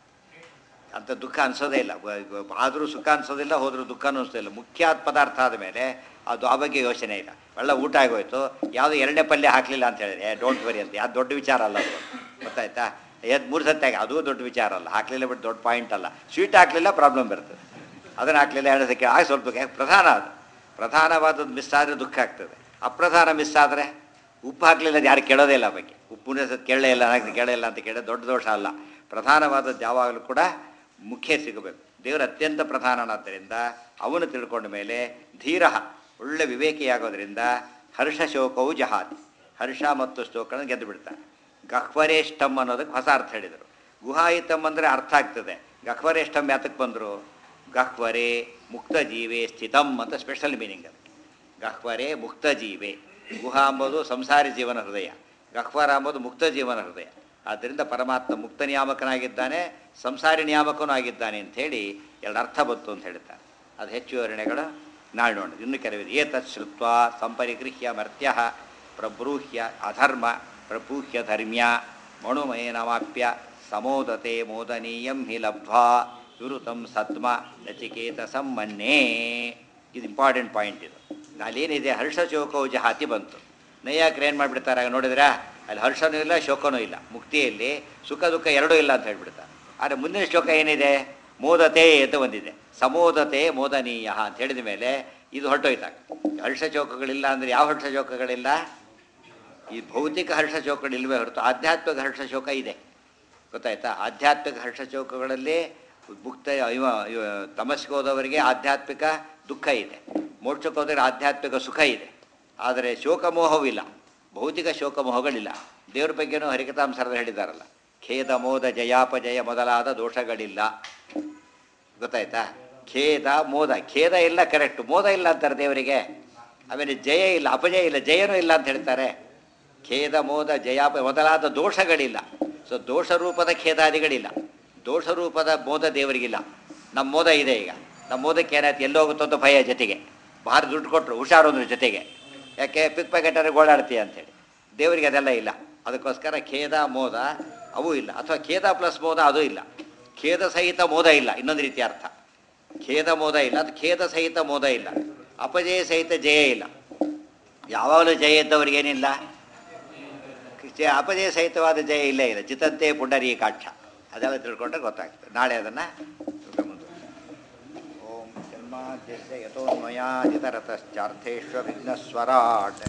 ಅಂತ ದುಃಖ ಅನ್ಸೋದೇ ಇಲ್ಲ ಆದರೂ ಸುಖ ಅನ್ಸೋದಿಲ್ಲ ಹೋದರೂ ದುಃಖ ಅನಿಸೋದಿಲ್ಲ ಮುಖ್ಯ ಪದಾರ್ಥ ಆದ ಮೇಲೆ ಅದು ಆ ಬಗ್ಗೆ ಯೋಚನೆ ಇಲ್ಲ ಒಳ್ಳೆ ಊಟ ಆಗೋಯ್ತು ಯಾವುದೋ ಎರಡನೇ ಪಲ್ಯ ಹಾಕಲಿಲ್ಲ ಅಂತ ಹೇಳಿದ್ರೆ ಡೋಂಟ್ ವರಿ ಅಂತ ಅದು ದೊಡ್ಡ ವಿಚಾರ ಅಲ್ಲ ಅದು ಗೊತ್ತಾಯ್ತಾ ಎದ್ದು ಮೂರು ಸತ್ಯಾಗ ಅದು ದೊಡ್ಡ ವಿಚಾರ ಅಲ್ಲ ಹಾಕಲಿಲ್ಲ ಬಿಟ್ಟು ದೊಡ್ಡ ಪಾಯಿಂಟ್ ಅಲ್ಲ ಸ್ವೀಟ್ ಹಾಕಲಿಲ್ಲ ಪ್ರಾಬ್ಲಮ್ ಬರ್ತದೆ ಅದನ್ನು ಹಾಕಲಿಲ್ಲ ಎರಡು ಸಕ್ಕೆ ಆಗ ಸ್ವಲ್ಪ ದುಃಖ ಯಾಕೆ ಪ್ರಧಾನ ಅದು ಪ್ರಧಾನವಾದದ್ದು ಮಿಸ್ ಆದರೆ ದುಃಖ ಆಗ್ತದೆ ಅಪ್ರಧಾನ ಮಿಸ್ ಆದರೆ ಉಪ್ಪು ಹಾಕಲಿಲ್ಲ ಅದು ಯಾರು ಕೇಳೋದೇ ಇಲ್ಲ ಆ ಬಗ್ಗೆ ಉಪ್ಪು ಸತ್ ಕೇಳಲೇ ಇಲ್ಲ ನನಗೆ ಕೇಳೇ ಇಲ್ಲ ಅಂತ ಕೇಳೋದು ದೊಡ್ಡ ದೋಷ ಅಲ್ಲ ಪ್ರಧಾನವಾದದ್ದು ಯಾವಾಗಲೂ ಕೂಡ ಮುಖ್ಯ ಸಿಗಬೇಕು ದೇವರು ಅತ್ಯಂತ ಪ್ರಧಾನನಾದ್ದರಿಂದ ಅವನು ತಿಳ್ಕೊಂಡ ಮೇಲೆ ಧೀರ ಒಳ್ಳೆ ವಿವೇಕಿಯಾಗೋದ್ರಿಂದ ಹರ್ಷ ಶೋಕವು ಜಹಾತಿ ಹರ್ಷ ಮತ್ತು ಶೋಕಗಳನ್ನು ಗೆದ್ದು ಬಿಡ್ತಾನೆ ಗಹ್ವರೇಷ್ಠಂ ಅನ್ನೋದಕ್ಕೆ ಹೊಸ ಅರ್ಥ ಹೇಳಿದರು ಗುಹಾಯಿತಂ ಅಂದರೆ ಅರ್ಥ ಆಗ್ತದೆ ಗಹ್ವರೇಷ್ಠಂ ಯಾತಕ್ಕೆ ಬಂದರು ಗಹ್ವರೆ ಮುಕ್ತ ಜೀವೆ ಸ್ಥಿತಂ ಅಂತ ಸ್ಪೆಷಲ್ ಮೀನಿಂಗ್ ಅದು ಗಹ್ವರೆ ಮುಕ್ತ ಜೀವೆ ಗುಹಾ ಅಂಬೋದು ಸಂಸಾರಿ ಜೀವನ ಹೃದಯ ಗಹ್ವರ ಅಂಬೋದು ಮುಕ್ತ ಜೀವನ ಹೃದಯ ಆದ್ದರಿಂದ ಪರಮಾತ್ಮ ಮುಕ್ತ ನಿಯಾಮಕನಾಗಿದ್ದಾನೆ ಸಂಸಾರಿ ನಿಯಾಮಕನೂ ಆಗಿದ್ದಾನೆ ಅಂಥೇಳಿ ಎರಡು ಅರ್ಥ ಬಂತು ಅಂತ ಹೇಳ್ತಾರೆ ಅದು ಹೆಚ್ಚು ವಿವರಣೆಗಳು ನಾಳೆ ನೋಡಿ ಇನ್ನು ಕೆಲವಿದೆ ಏತತ್ ಶ್ರುತ್ವ ಸಂಪರಿಗೃಹ್ಯ ಮರ್ತ್ಯ ಪ್ರಬ್ರೂಹ್ಯ ಅಧರ್ಮ ಪ್ರಪೂಹ್ಯ ಧರ್ಮ್ಯ ಮಣುಮಯನವಾಪ್ಯ ಸಮೋದತೆ ಮೋದನೀಯಂ ಹಿ ಲಬ್ಧ್ವಾ ಸುರುತಂ ಸತ್ಮ ನಚಿಕೇತ ಸಮ್ಮನ್ನೇ ಇದು ಇಂಪಾರ್ಟೆಂಟ್ ಪಾಯಿಂಟ್ ಇದು ಅಲ್ಲೇನಿದೆ ಹರ್ಷ ಶೋಕವು ಜಹಾತಿ ಬಂತು ನೈಯಾಕ್ರು ಏನು ಮಾಡಿಬಿಡ್ತಾರೆ ಆಗ ನೋಡಿದ್ರಾ ಅಲ್ಲಿ ಹರ್ಷನೂ ಇಲ್ಲ ಶೋಕನೂ ಇಲ್ಲ ಮುಕ್ತಿಯಲ್ಲಿ ಸುಖ ದುಃಖ ಎರಡೂ ಇಲ್ಲ ಅಂತ ಹೇಳ್ಬಿಡ್ತಾರೆ ಆದರೆ ಮುಂದಿನ ಶ್ಲೋಕ ಏನಿದೆ ಮೋದತೆ ಅಂತ ಬಂದಿದೆ ಸಮೋದತೆ ಮೋದನೀಯ ಅಂತ ಹೇಳಿದ ಮೇಲೆ ಇದು ಹೊರಟೋಯ್ತಾಗ ಹರ್ಷ ಶೋಕಗಳಿಲ್ಲ ಅಂದರೆ ಯಾವ ಹರ್ಷ ಶೋಕಗಳಿಲ್ಲ ಈ ಭೌತಿಕ ಹರ್ಷ ಶೋಕಗಳಿಲ್ವೇ ಹೊರತು ಆಧ್ಯಾತ್ಮಿಕ ಹರ್ಷ ಶೋಕ ಇದೆ ಗೊತ್ತಾಯ್ತಾ ಆಧ್ಯಾತ್ಮಿಕ ಹರ್ಷ ಶೋಕಗಳಲ್ಲಿ ಮುಕ್ತ ಇವ ಇವ ತಮಸ್ಸಿಗೆ ಹೋದವರಿಗೆ ಆಧ್ಯಾತ್ಮಿಕ ದುಃಖ ಇದೆ ಮೋಕ್ಷಕ್ಕೆ ಹೋದರೆ ಆಧ್ಯಾತ್ಮಿಕ ಸುಖ ಇದೆ ಆದರೆ ಶೋಕಮೋಹವಿಲ್ಲ ಭೌತಿಕ ಶೋಕಮೋಹಗಳಿಲ್ಲ ದೇವ್ರ ಬಗ್ಗೆನೂ ಹರಿಕತಾಂಸರದಲ್ಲಿ ಹೇಳಿದಾರಲ್ಲ ಖೇದ ಮೋದ ಜಯಾಪಜಯ ಮೊದಲಾದ ದೋಷಗಳಿಲ್ಲ ಗೊತ್ತಾಯ್ತಾ ಖೇದ ಮೋದ ಖೇದ ಇಲ್ಲ ಕರೆಕ್ಟ್ ಮೋದ ಇಲ್ಲ ಅಂತಾರೆ ದೇವರಿಗೆ ಆಮೇಲೆ ಜಯ ಇಲ್ಲ ಅಪಜಯ ಇಲ್ಲ ಜಯನೂ ಇಲ್ಲ ಅಂತ ಹೇಳ್ತಾರೆ ಖೇದ ಮೋದ ಜಯಾಪ ಮೊದಲಾದ ದೋಷಗಳಿಲ್ಲ ಸೊ ದೋಷ ರೂಪದ ಖೇದಾದಿಗಳಿಲ್ಲ ದೋಷ ರೂಪದ ಮೋದ ದೇವರಿಗಿಲ್ಲ ನಮ್ಮ ಮೋದ ಇದೆ ಈಗ ನಮ್ಮ ಮೋದಕ್ಕೆ ಏನಾಯ್ತು ಎಲ್ಲೋಗುತ್ತೋ ಅಂತ ಭಯ ಜೊತೆಗೆ ಭಾರಿ ದುಡ್ಡು ಕೊಟ್ಟರು ಹುಷಾರೊಂದ್ರ ಜೊತೆಗೆ ಯಾಕೆ ಪಿಕ್ ಪ್ಯಾಕೆಟರಿಗೆ ಓಡಾಡ್ತೀಯ ಅಂತೇಳಿ ದೇವರಿಗೆ ಅದೆಲ್ಲ ಇಲ್ಲ ಅದಕ್ಕೋಸ್ಕರ ಖೇದ ಮೋದ ಅವು ಇಲ್ಲ ಅಥವಾ ಖೇದ ಪ್ಲಸ್ ಮೋದ ಅದು ಇಲ್ಲ ಖೇದ ಸಹಿತ ಮೋದ ಇಲ್ಲ ಇನ್ನೊಂದು ರೀತಿಯ ಅರ್ಥ ಖೇದ ಮೋದ ಇಲ್ಲ ಅದು ಖೇದ ಸಹಿತ ಮೋದ ಇಲ್ಲ ಅಪಜಯ ಸಹಿತ ಜಯ ಇಲ್ಲ ಯಾವಾಗಲೂ ಜಯ ಇದ್ದವ್ರಿಗೇನಿಲ್ಲ ಜಯ ಅಪಜಯ ಸಹಿತವಾದ ಜಯ ಇಲ್ಲೇ ಇಲ್ಲ ಚಿತ್ತಂತೆ ಪುಂಡರೀಕಾಕ್ಷ ಅದೆಲ್ಲ ತಿಳ್ಕೊಂಡ್ರೆ ಗೊತ್ತಾಗ್ತದೆ ನಾಳೆ ಅದನ್ನು ಓಂ ಜನ್ಮಾದ್ಯಸ್ಯ ಯಥೋನ್ಮಯಾಜಿತರತಶ್ಚಾರ್ಥೇಶ್ವ ವಿಘ್ನಸ್ವರಾಟ್